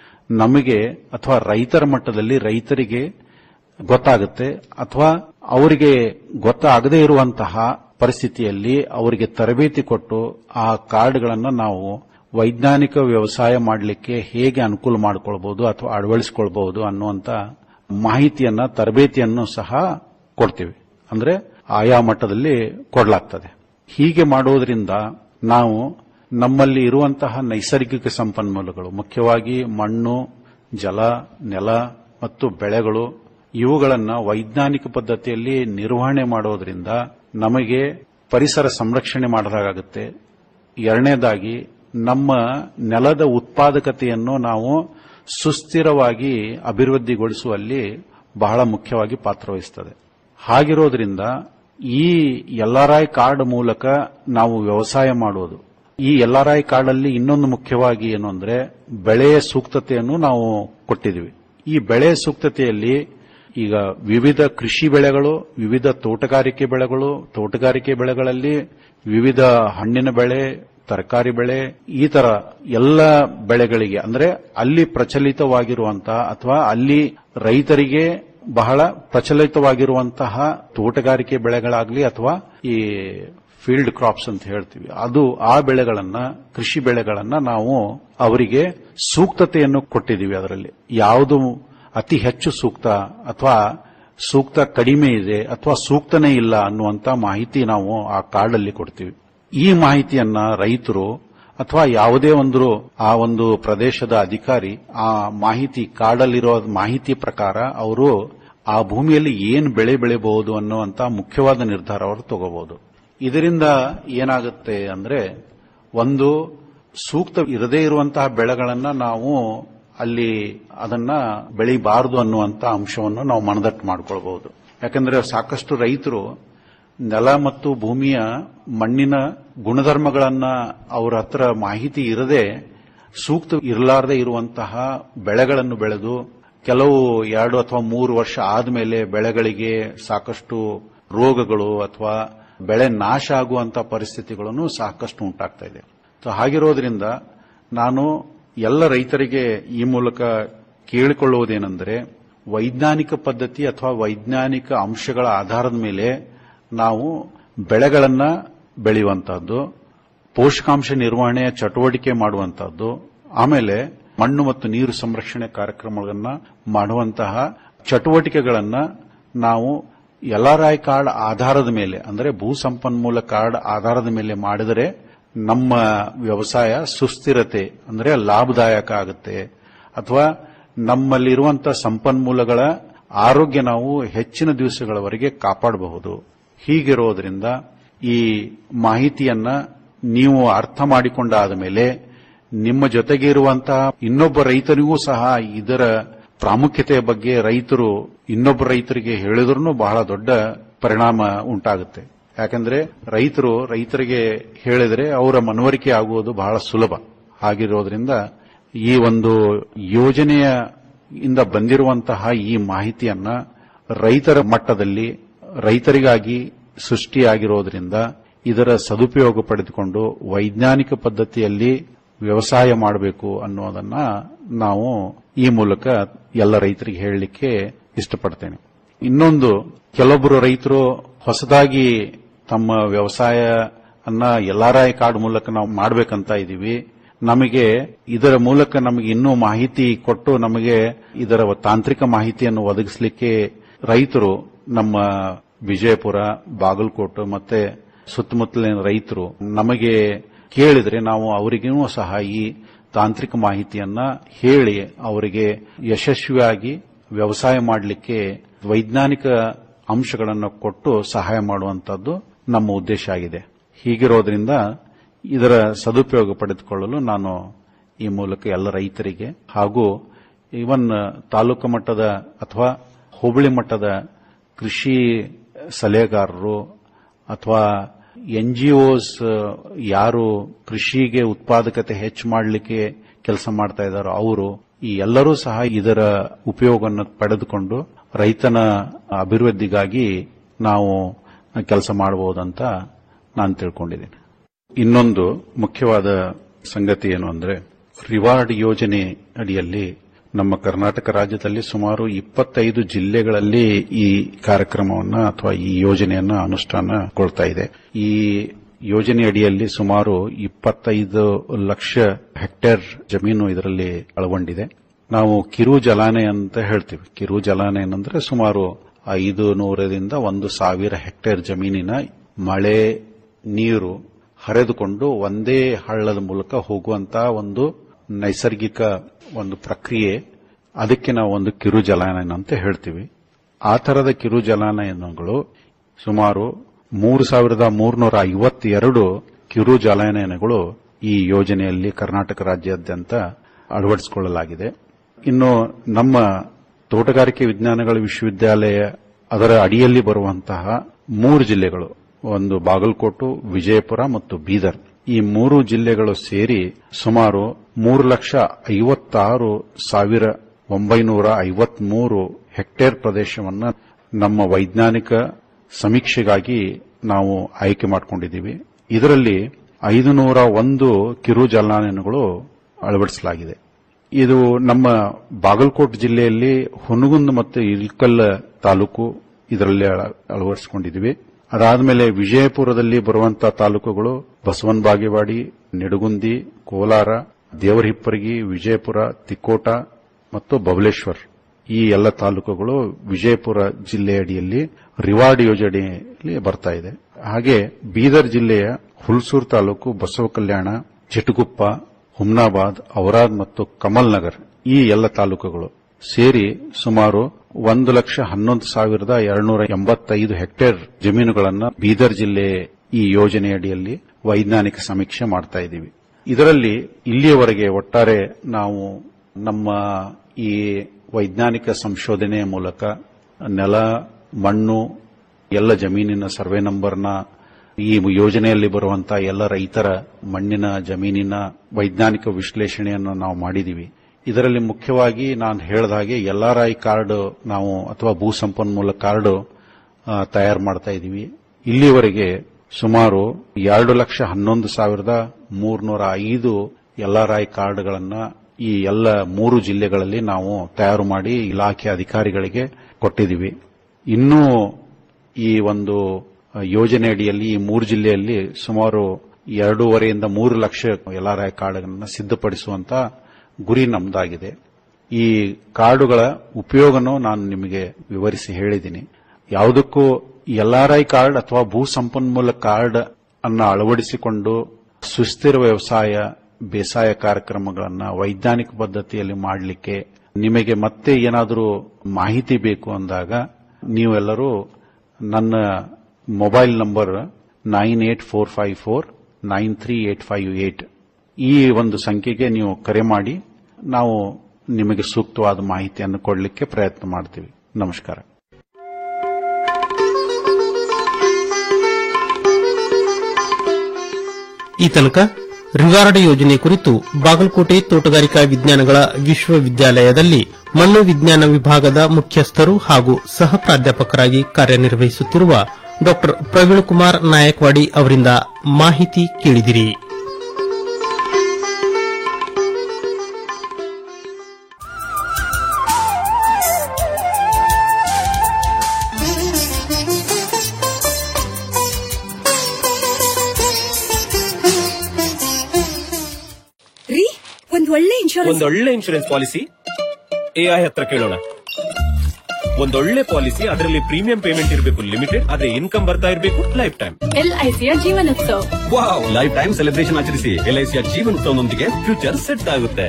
ನಮಗೆ ಅಥವಾ ರೈತರ ಮಟ್ಟದಲ್ಲಿ ರೈತರಿಗೆ ಗೊತ್ತಾಗುತ್ತೆ ಅಥವಾ ಅವರಿಗೆ ಗೊತ್ತಾಗದೇ ಇರುವಂತಹ ಪರಿಸ್ಥಿತಿಯಲ್ಲಿ ಅವರಿಗೆ ತರಬೇತಿ ಕೊಟ್ಟು ಆ ಕಾರ್ಡ್ಗಳನ್ನು ನಾವು ವೈಜ್ಞಾನಿಕ ವ್ಯವಸಾಯ ಮಾಡಲಿಕ್ಕೆ ಹೇಗೆ ಅನುಕೂಲ ಮಾಡಿಕೊಳ್ಬಹುದು ಅಥವಾ ಅಳವಡಿಸಿಕೊಳ್ಬಹುದು ಅನ್ನುವಂತ ಮಾಹಿತಿಯನ್ನ ತರಬೇತಿಯನ್ನು ಸಹ ಕೊಡ್ತೀವಿ ಅಂದ್ರೆ ಆಯಾ ಮಟ್ಟದಲ್ಲಿ ಕೊಡಲಾಗ್ತದೆ ಹೀಗೆ ಮಾಡುವುದರಿಂದ ನಾವು ನಮ್ಮಲ್ಲಿ ಇರುವಂತಹ ನೈಸರ್ಗಿಕ ಸಂಪನ್ಮೂಲಗಳು ಮುಖ್ಯವಾಗಿ ಮಣ್ಣು ಜಲ ನೆಲ ಮತ್ತು ಬೆಳೆಗಳು ಇವುಗಳನ್ನ ವೈಜ್ಞಾನಿಕ ಪದ್ಧತಿಯಲ್ಲಿ ನಿರ್ವಹಣೆ ಮಾಡೋದ್ರಿಂದ ನಮಗೆ ಪರಿಸರ ಸಂರಕ್ಷಣೆ ಮಾಡಲಾಗುತ್ತೆ ಎರಡನೇದಾಗಿ ನಮ್ಮ ನೆಲದ ಉತ್ಪಾದಕತೆಯನ್ನು ನಾವು ಸುಸ್ಥಿರವಾಗಿ ಅಭಿವೃದ್ಧಿಗೊಳಿಸುವಲ್ಲಿ ಬಹಳ ಮುಖ್ಯವಾಗಿ ಪಾತ್ರವಹಿಸುತ್ತದೆ ಹಾಗಿರೋದ್ರಿಂದ ಈ ಎಲ್ಆರ್ಐ ಕಾರ್ಡ್ ಮೂಲಕ ನಾವು ವ್ಯವಸಾಯ ಮಾಡುವುದು ಈ ಎಲ್ಆರ್ಐ ಕಾರ್ಡ್ ಅಲ್ಲಿ ಇನ್ನೊಂದು ಮುಖ್ಯವಾಗಿ ಏನು ಅಂದ್ರೆ ಬೆಳೆಯ ಸೂಕ್ತತೆಯನ್ನು ನಾವು ಕೊಟ್ಟಿದ್ದೀವಿ ಈ ಬೆಳೆ ಸೂಕ್ತತೆಯಲ್ಲಿ ಈಗ ವಿವಿಧ ಕೃಷಿ ಬೆಳೆಗಳು ವಿವಿಧ ತೋಟಗಾರಿಕೆ ಬೆಳೆಗಳು ತೋಟಗಾರಿಕೆ ಬೆಳೆಗಳಲ್ಲಿ ವಿವಿಧ ಹಣ್ಣಿನ ಬೆಳೆ ತರಕಾರಿ ಬೆಳೆ ಈ ತರ ಎಲ್ಲ ಬೆಳೆಗಳಿಗೆ ಅಂದ್ರೆ ಅಲ್ಲಿ ಪ್ರಚಲಿತವಾಗಿರುವಂತಹ ಅಥವಾ ಅಲ್ಲಿ ರೈತರಿಗೆ ಬಹಳ ಪ್ರಚಲಿತವಾಗಿರುವಂತಹ ತೋಟಗಾರಿಕೆ ಬೆಳೆಗಳಾಗ್ಲಿ ಅಥವಾ ಈ ಫೀಲ್ಡ್ ಕ್ರಾಪ್ಸ್ ಅಂತ ಹೇಳ್ತೀವಿ ಅದು ಆ ಬೆಳೆಗಳನ್ನ ಕೃಷಿ ಬೆಳೆಗಳನ್ನ ನಾವು ಅವರಿಗೆ ಸೂಕ್ತತೆಯನ್ನು ಕೊಟ್ಟಿದ್ದೀವಿ ಅದರಲ್ಲಿ ಯಾವುದು ಅತಿ ಹೆಚ್ಚು ಸೂಕ್ತ ಅಥವಾ ಸೂಕ್ತ ಕಡಿಮೆ ಇದೆ ಅಥವಾ ಸೂಕ್ತನೇ ಇಲ್ಲ ಅನ್ನುವಂತ ಮಾಹಿತಿ ನಾವು ಆ ಕಾರ್ಡಲ್ಲಿ ಕೊಡ್ತೀವಿ ಈ ಮಾಹಿತಿಯನ್ನ ರೈತರು ಅಥವಾ ಯಾವುದೇ ಒಂದು ಆ ಒಂದು ಪ್ರದೇಶದ ಅಧಿಕಾರಿ ಆ ಮಾಹಿತಿ ಕಾರ್ಡಲ್ಲಿರೋ ಮಾಹಿತಿ ಪ್ರಕಾರ ಅವರು ಆ ಭೂಮಿಯಲ್ಲಿ ಏನ್ ಬೆಳೆ ಬೆಳೆಯಬಹುದು ಅನ್ನುವಂತ ಮುಖ್ಯವಾದ ನಿರ್ಧಾರ ಅವರು ತಗೋಬಹುದು ಇದರಿಂದ ಏನಾಗುತ್ತೆ ಅಂದ್ರೆ ಒಂದು ಸೂಕ್ತ ಇರದೇ ಇರುವಂತಹ ಬೆಳೆಗಳನ್ನ ನಾವು ಅಲ್ಲಿ ಅದನ್ನ ಬೆಳಿಬಾರದು ಅನ್ನುವಂತ ಅಂಶವನ್ನು ನಾವು ಮನದಟ್ಟು ಮಾಡ್ಕೊಳ್ಬಹುದು ಯಾಕಂದ್ರೆ ಸಾಕಷ್ಟು ರೈತರು ನೆಲ ಮತ್ತು ಭೂಮಿಯ ಮಣ್ಣಿನ ಗುಣಧರ್ಮಗಳನ್ನ ಅವರ ಹತ್ರ ಮಾಹಿತಿ ಇರದೆ ಸೂಕ್ತ ಇರಲಾರದೆ ಇರುವಂತಹ ಬೆಳೆಗಳನ್ನು ಬೆಳೆದು ಕೆಲವು ಎರಡು ಅಥವಾ ಮೂರು ವರ್ಷ ಆದ್ಮೇಲೆ ಬೆಳೆಗಳಿಗೆ ಸಾಕಷ್ಟು ರೋಗಗಳು ಅಥವಾ ಬೆಳೆ ನಾಶ ಆಗುವಂತ ಪರಿಸ್ಥಿತಿಗಳನ್ನು ಸಾಕಷ್ಟು ಉಂಟಾಗ್ತಾ ಇದೆ ಸೊ ಹಾಗಿರೋದ್ರಿಂದ ನಾನು ಎಲ್ಲ ರೈತರಿಗೆ ಈ ಮೂಲಕ ಕೇಳಿಕೊಳ್ಳುವುದೇನೆಂದರೆ ವೈಜ್ಞಾನಿಕ ಪದ್ಧತಿ ಅಥವಾ ವೈಜ್ಞಾನಿಕ ಅಂಶಗಳ ಆಧಾರದ ಮೇಲೆ ನಾವು ಬೆಳೆಗಳನ್ನ ಬೆಳೆಯುವಂತಹದ್ದು ಪೋಷಕಾಂಶ ನಿರ್ವಹಣೆಯ ಚಟುವಟಿಕೆ ಮಾಡುವಂತಹದ್ದು ಆಮೇಲೆ ಮಣ್ಣು ಮತ್ತು ನೀರು ಸಂರಕ್ಷಣೆ ಕಾರ್ಯಕ್ರಮಗಳನ್ನ ಮಾಡುವಂತಹ ಚಟುವಟಿಕೆಗಳನ್ನ ನಾವು ಎಲ್ಆರ್ಐ ಕಾರ್ಡ್ ಆಧಾರದ ಮೇಲೆ ಅಂದರೆ ಭೂ ಸಂಪನ್ಮೂಲ ಕಾರ್ಡ್ ಆಧಾರದ ಮೇಲೆ ಮಾಡಿದರೆ ನಮ್ಮ ವ್ಯವಸಾಯ ಸುಸ್ಥಿರತೆ ಅಂದರೆ ಲಾಭದಾಯಕ ಆಗುತ್ತೆ ಅಥವಾ ನಮ್ಮಲ್ಲಿರುವಂತಹ ಸಂಪನ್ಮೂಲಗಳ ಆರೋಗ್ಯ ನಾವು ಹೆಚ್ಚಿನ ದಿವಸಗಳವರೆಗೆ ಕಾಪಾಡಬಹುದು ಹೀಗಿರೋದ್ರಿಂದ ಈ ಮಾಹಿತಿಯನ್ನ ನೀವು ಅರ್ಥ ಮಾಡಿಕೊಂಡಾದ ಮೇಲೆ ನಿಮ್ಮ ಜೊತೆಗೆ ಇರುವಂತಹ ಇನ್ನೊಬ್ಬ ರೈತರಿಗೂ ಸಹ ಇದರ ಪ್ರಾಮುಖ್ಯತೆಯ ಬಗ್ಗೆ ರೈತರು ಇನ್ನೊಬ್ಬ ರೈತರಿಗೆ ಹೇಳಿದ್ರೂ ಬಹಳ ದೊಡ್ಡ ಪರಿಣಾಮ ಉಂಟಾಗುತ್ತೆ ಯಾಕಂದ್ರೆ ರೈತರು ರೈತರಿಗೆ ಹೇಳಿದರೆ ಅವರ ಮನವರಿಕೆ ಆಗುವುದು ಬಹಳ ಸುಲಭ ಹಾಗಿರೋದ್ರಿಂದ ಈ ಒಂದು ಯೋಜನೆಯ ಇಂದ ಬಂದಿರುವಂತಹ ಈ ಮಾಹಿತಿಯನ್ನ ರೈತರ ಮಟ್ಟದಲ್ಲಿ ರೈತರಿಗಾಗಿ ಸೃಷ್ಟಿಯಾಗಿರೋದ್ರಿಂದ ಇದರ ಸದುಪಯೋಗ ಪಡೆದುಕೊಂಡು ವೈಜ್ಞಾನಿಕ ಪದ್ಧತಿಯಲ್ಲಿ ವ್ಯವಸಾಯ ಮಾಡಬೇಕು ಅನ್ನೋದನ್ನ ನಾವು ಈ ಮೂಲಕ ಎಲ್ಲ ರೈತರಿಗೆ ಹೇಳಲಿಕ್ಕೆ ಇಷ್ಟಪಡ್ತೇನೆ ಇನ್ನೊಂದು ಕೆಲವೊಬ್ಬರು ರೈತರು ಹೊಸದಾಗಿ ತಮ್ಮ ವ್ಯವಸಾಯ ಅನ್ನ ಎಲ್ಆರ್ಐ ಕಾರ್ಡ್ ಮೂಲಕ ನಾವು ಮಾಡಬೇಕಂತ ಇದೀವಿ ನಮಗೆ ಇದರ ಮೂಲಕ ನಮಗೆ ಇನ್ನೂ ಮಾಹಿತಿ ಕೊಟ್ಟು ನಮಗೆ ಇದರ ತಾಂತ್ರಿಕ ಮಾಹಿತಿಯನ್ನು ಒದಗಿಸಲಿಕ್ಕೆ ರೈತರು ನಮ್ಮ ವಿಜಯಪುರ ಬಾಗಲಕೋಟೆ ಮತ್ತೆ ಸುತ್ತಮುತ್ತಲಿನ ರೈತರು ನಮಗೆ ಕೇಳಿದ್ರೆ ನಾವು ಅವರಿಗೂ ಸಹ ಈ ತಾಂತ್ರಿಕ ಮಾಹಿತಿಯನ್ನ ಹೇಳಿ ಅವರಿಗೆ ಯಶಸ್ವಿಯಾಗಿ ವ್ಯವಸಾಯ ಮಾಡಲಿಕ್ಕೆ ವೈಜ್ಞಾನಿಕ ಅಂಶಗಳನ್ನು ಕೊಟ್ಟು ಸಹಾಯ ಮಾಡುವಂತದ್ದು ನಮ್ಮ ಉದ್ದೇಶ ಆಗಿದೆ ಹೀಗಿರೋದ್ರಿಂದ ಇದರ ಸದುಪಯೋಗ ಪಡೆದುಕೊಳ್ಳಲು ನಾನು ಈ ಮೂಲಕ ಎಲ್ಲ ರೈತರಿಗೆ ಹಾಗೂ ಇವನ್ ತಾಲೂಕು ಮಟ್ಟದ ಅಥವಾ ಹೋಬಳಿ ಮಟ್ಟದ ಕೃಷಿ ಸಲಹೆಗಾರರು ಅಥವಾ ಎನ್ಜಿಒಸ್ ಯಾರು ಕೃಷಿಗೆ ಉತ್ಪಾದಕತೆ ಹೆಚ್ಚು ಮಾಡಲಿಕ್ಕೆ ಕೆಲಸ ಮಾಡ್ತಾ ಇದ್ದಾರೋ ಅವರು ಈ ಎಲ್ಲರೂ ಸಹ ಇದರ ಉಪಯೋಗವನ್ನು ಪಡೆದುಕೊಂಡು ರೈತನ ಅಭಿವೃದ್ಧಿಗಾಗಿ ನಾವು ಕೆಲಸ ಮಾಡಬಹುದಂತ ನಾನು ತಿಳ್ಕೊಂಡಿದ್ದೀನಿ ಇನ್ನೊಂದು ಮುಖ್ಯವಾದ ಸಂಗತಿ ಏನು ಅಂದ್ರೆ ರಿವಾರ್ಡ್ ಯೋಜನೆ ಅಡಿಯಲ್ಲಿ ನಮ್ಮ ಕರ್ನಾಟಕ ರಾಜ್ಯದಲ್ಲಿ ಸುಮಾರು ಇಪ್ಪತ್ತೈದು ಜಿಲ್ಲೆಗಳಲ್ಲಿ ಈ ಕಾರ್ಯಕ್ರಮವನ್ನ ಅಥವಾ ಈ ಯೋಜನೆಯನ್ನ ಅನುಷ್ಠಾನಗೊಳ್ತಾ ಇದೆ ಈ ಯೋಜನೆ ಅಡಿಯಲ್ಲಿ ಸುಮಾರು ಇಪ್ಪತ್ತೈದು ಲಕ್ಷ ಹೆಕ್ಟೇರ್ ಜಮೀನು ಇದರಲ್ಲಿ ಒಳಗೊಂಡಿದೆ ನಾವು ಕಿರು ಜಲಾನಯ ಅಂತ ಹೇಳ್ತೀವಿ ಕಿರು ಜಲಾನಯನ ಅಂದ್ರೆ ಸುಮಾರು ಐದು ನೂರರಿಂದ ಒಂದು ಸಾವಿರ ಹೆಕ್ಟೇರ್ ಜಮೀನಿನ ಮಳೆ ನೀರು ಹರಿದುಕೊಂಡು ಒಂದೇ ಹಳ್ಳದ ಮೂಲಕ ಹೋಗುವಂತಹ ಒಂದು ನೈಸರ್ಗಿಕ ಒಂದು ಪ್ರಕ್ರಿಯೆ ಅದಕ್ಕೆ ನಾವು ಒಂದು ಕಿರು ಜಲಾನಯನ ಅಂತ ಹೇಳ್ತೀವಿ ಆ ತರದ ಕಿರು ಜಲಾನಯನಗಳು ಸುಮಾರು ಮೂರು ಸಾವಿರದ ಮೂರ್ನೂರ ಐವತ್ತೆರಡು ಕಿರು ಜಲಾನಯನಗಳು ಈ ಯೋಜನೆಯಲ್ಲಿ ಕರ್ನಾಟಕ ರಾಜ್ಯಾದ್ಯಂತ ಅಳವಡಿಸಿಕೊಳ್ಳಲಾಗಿದೆ ಇನ್ನು ನಮ್ಮ ತೋಟಗಾರಿಕೆ ವಿಜ್ಞಾನಗಳ ವಿಶ್ವವಿದ್ಯಾಲಯ ಅದರ ಅಡಿಯಲ್ಲಿ ಬರುವಂತಹ ಮೂರು ಜಿಲ್ಲೆಗಳು ಒಂದು ಬಾಗಲಕೋಟು ವಿಜಯಪುರ ಮತ್ತು ಬೀದರ್ ಈ ಮೂರು ಜಿಲ್ಲೆಗಳು ಸೇರಿ ಸುಮಾರು ಮೂರು ಲಕ್ಷ ಐವತ್ತಾರು ಸಾವಿರ ಒಂಬೈನೂರ ಐವತ್ಮೂರು ಹೆಕ್ಟೇರ್ ಪ್ರದೇಶವನ್ನು ನಮ್ಮ ವೈಜ್ಞಾನಿಕ ಸಮೀಕ್ಷೆಗಾಗಿ ನಾವು ಆಯ್ಕೆ ಮಾಡಿಕೊಂಡಿದ್ದೀವಿ ಇದರಲ್ಲಿ ಐದು ನೂರ ಒಂದು ಕಿರು ಜಲಾನಯನಗಳು ಅಳವಡಿಸಲಾಗಿದೆ ಇದು ನಮ್ಮ ಬಾಗಲಕೋಟ್ ಜಿಲ್ಲೆಯಲ್ಲಿ ಹುನಗುಂದ ಮತ್ತು ಇಲ್ಕಲ್ ತಾಲೂಕು ಇದರಲ್ಲಿ ಅಳ- ಅಳವಡಿಸಿಕೊಂಡಿದ್ವಿ ಅದಾದ್ಮೇಲೆ ವಿಜಯಪುರದಲ್ಲಿ ಬರುವಂತಹ ತಾಲೂಕುಗಳು ಬಸವನ ಬಾಗೇವಾಡಿ ನಿಡಗುಂದಿ ಕೋಲಾರ ದೇವರಹಿಪ್ಪರಗಿ ವಿಜಯಪುರ ತಿಕೋಟ ಮತ್ತು ಬಬಲೇಶ್ವರ್ ಈ ಎಲ್ಲ ತಾಲೂಕುಗಳು ವಿಜಯಪುರ ಜಿಲ್ಲೆ ಅಡಿಯಲ್ಲಿ ರಿವಾರ್ಡ್ ಯೋಜನೆಯಲ್ಲಿ ಬರ್ತಾ ಇದೆ ಹಾಗೆ ಬೀದರ್ ಜಿಲ್ಲೆಯ ಹುಲ್ಸೂರು ತಾಲೂಕು ಬಸವ ಕಲ್ಯಾಣ ಚಿಟಗುಪ್ಪ ಹುಮ್ನಾಬಾದ್ ಔರಾದ್ ಮತ್ತು ಕಮಲ್ ನಗರ್ ಈ ಎಲ್ಲ ತಾಲೂಕುಗಳು ಸೇರಿ ಸುಮಾರು ಒಂದು ಲಕ್ಷ ಹನ್ನೊಂದು ಸಾವಿರದ ಎರಡ್ನೂರ ಎಂಬತ್ತೈದು ಹೆಕ್ಟೇರ್ ಜಮೀನುಗಳನ್ನ ಬೀದರ್ ಜಿಲ್ಲೆ ಈ ಯೋಜನೆಯಡಿಯಲ್ಲಿ ವೈಜ್ಞಾನಿಕ ಸಮೀಕ್ಷೆ ಮಾಡ್ತಾ ಇದ್ದೀವಿ ಇದರಲ್ಲಿ ಇಲ್ಲಿಯವರೆಗೆ ಒಟ್ಟಾರೆ ನಾವು ನಮ್ಮ ಈ ವೈಜ್ಞಾನಿಕ ಸಂಶೋಧನೆಯ ಮೂಲಕ ನೆಲ ಮಣ್ಣು ಎಲ್ಲ ಜಮೀನಿನ ಸರ್ವೆ ನಂಬರ್ನ ಈ ಯೋಜನೆಯಲ್ಲಿ ಬರುವಂತಹ ಎಲ್ಲ ರೈತರ ಮಣ್ಣಿನ ಜಮೀನಿನ ವೈಜ್ಞಾನಿಕ ವಿಶ್ಲೇಷಣೆಯನ್ನು ನಾವು ಮಾಡಿದೀವಿ ಇದರಲ್ಲಿ ಮುಖ್ಯವಾಗಿ ನಾನು ಹೇಳಿದ ಹಾಗೆ ಎಲ್ಆರ್ಐ ಕಾರ್ಡ್ ನಾವು ಅಥವಾ ಭೂ ಸಂಪನ್ಮೂಲ ಕಾರ್ಡ್ ತಯಾರು ಮಾಡ್ತಾ ಇದ್ದೀವಿ ಇಲ್ಲಿವರೆಗೆ ಸುಮಾರು ಎರಡು ಲಕ್ಷ ಹನ್ನೊಂದು ಸಾವಿರದ ಮೂರ್ನೂರ ಐದು ಎಲ್ಆರ್ಐ ಕಾರ್ಡ್ಗಳನ್ನ ಈ ಎಲ್ಲ ಮೂರು ಜಿಲ್ಲೆಗಳಲ್ಲಿ ನಾವು ತಯಾರು ಮಾಡಿ ಇಲಾಖೆ ಅಧಿಕಾರಿಗಳಿಗೆ ಕೊಟ್ಟಿದ್ದೀವಿ ಇನ್ನೂ ಈ ಒಂದು ಯೋಜನೆ ಅಡಿಯಲ್ಲಿ ಈ ಮೂರು ಜಿಲ್ಲೆಯಲ್ಲಿ ಸುಮಾರು ಎರಡೂವರೆಯಿಂದ ಮೂರು ಲಕ್ಷ ಎಲ್ಆರ್ಐ ಕಾರ್ಡ್ಗಳನ್ನು ಸಿದ್ಧಪಡಿಸುವಂತ ಗುರಿ ನಮ್ದಾಗಿದೆ ಈ ಕಾರ್ಡುಗಳ ಉಪಯೋಗನೂ ನಾನು ನಿಮಗೆ ವಿವರಿಸಿ ಹೇಳಿದ್ದೀನಿ ಯಾವುದಕ್ಕೂ ಎಲ್ಆರ್ಐ ಕಾರ್ಡ್ ಅಥವಾ ಭೂ ಸಂಪನ್ಮೂಲ ಕಾರ್ಡ್ ಅನ್ನ ಅಳವಡಿಸಿಕೊಂಡು ಸುಸ್ಥಿರ ವ್ಯವಸಾಯ ಬೇಸಾಯ ಕಾರ್ಯಕ್ರಮಗಳನ್ನು ವೈಜ್ಞಾನಿಕ ಪದ್ಧತಿಯಲ್ಲಿ ಮಾಡಲಿಕ್ಕೆ ನಿಮಗೆ ಮತ್ತೆ ಏನಾದರೂ ಮಾಹಿತಿ ಬೇಕು ಅಂದಾಗ ನೀವೆಲ್ಲರೂ ನನ್ನ mobile number nine eight four five four nine three eight five eight ಈ ಒಂದು ಸಂಖ್ಯೆಗೆ ನೀವು ಕರೆ ಮಾಡಿ ನಾವು ನಿಮಗೆ ಸೂಕ್ತವಾದ ಮಾಹಿತಿಯನ್ನು ಕೊಡಲಿಕ್ಕೆ ಪ್ರಯತ್ನ ಮಾಡ್ತೀವಿ ನಮಸ್ಕಾರ ಈ ತನಕ ರಿವಾರ್ಡ್ ಯೋಜನೆ ಕುರಿತು ಬಾಗಲಕೋಟೆ ತೋಟಗಾರಿಕಾ ವಿಜ್ಞಾನಗಳ ವಿಶ್ವವಿದ್ಯಾಲಯದಲ್ಲಿ ಮಣ್ಣು ವಿಜ್ಞಾನ ವಿಭಾಗದ ಮುಖ್ಯಸ್ಥರು ಹಾಗೂ ಸಹ ಪ್ರಾಧ್ಯಾಪಕರಾಗಿ ಕಾರ್ಯನಿರ್ವಹಿಸುತ್ತಿರುವ ಡಾ ಪ್ರವೀಣ್ ಕುಮಾರ್ ನಾಯಕ್ವಾಡಿ ಅವರಿಂದ ಮಾಹಿತಿ ಕೇಳಿದಿರಿ ರೀ ಒಂದ್ ಒಳ್ಳೆ ಇನ್ಶೂರೆನ್ಸ್ ಒಂದೊಳ್ಳೆ ಇನ್ಶೂರೆನ್ಸ್ ಪಾಲಿಸಿ ಎಐ ಹತ್ರ ಕೇಳೋಣ ಒಂದೊಳ್ಳೆ ಪಾಲಿಸಿ ಅದರಲ್ಲಿ ಪ್ರೀಮಿಯಂ ಪೇಮೆಂಟ್ ಇರಬೇಕು ಲಿಮಿಟೆಡ್ ಆದ್ರೆ ಇನ್ಕಮ್ ಬರ್ತಾ ಇರಬೇಕು ಲೈಫ್ ಟೈಮ್ ಎಲ್ಐಸಿಯ Jeevanotsava wow life time celebration ಆಚರಿಸಿ ಎಲ್ಐಸಿಯ ಜೀವನೋತ್ಸವದೊಂದಿಗೆ ಫ್ಯೂಚರ್ ಸೆಟ್ ಆಗುತ್ತೆ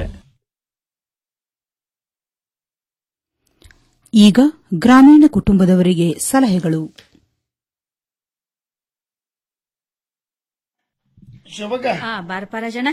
ಈಗ ಗ್ರಾಮೀಣ ಕುಟುಂಬದವರಿಗೆ ಸಲಹೆಗಳು ಶೋಭಕ್ಕ ಹಾ ಬಾರಪಾರ ಜನ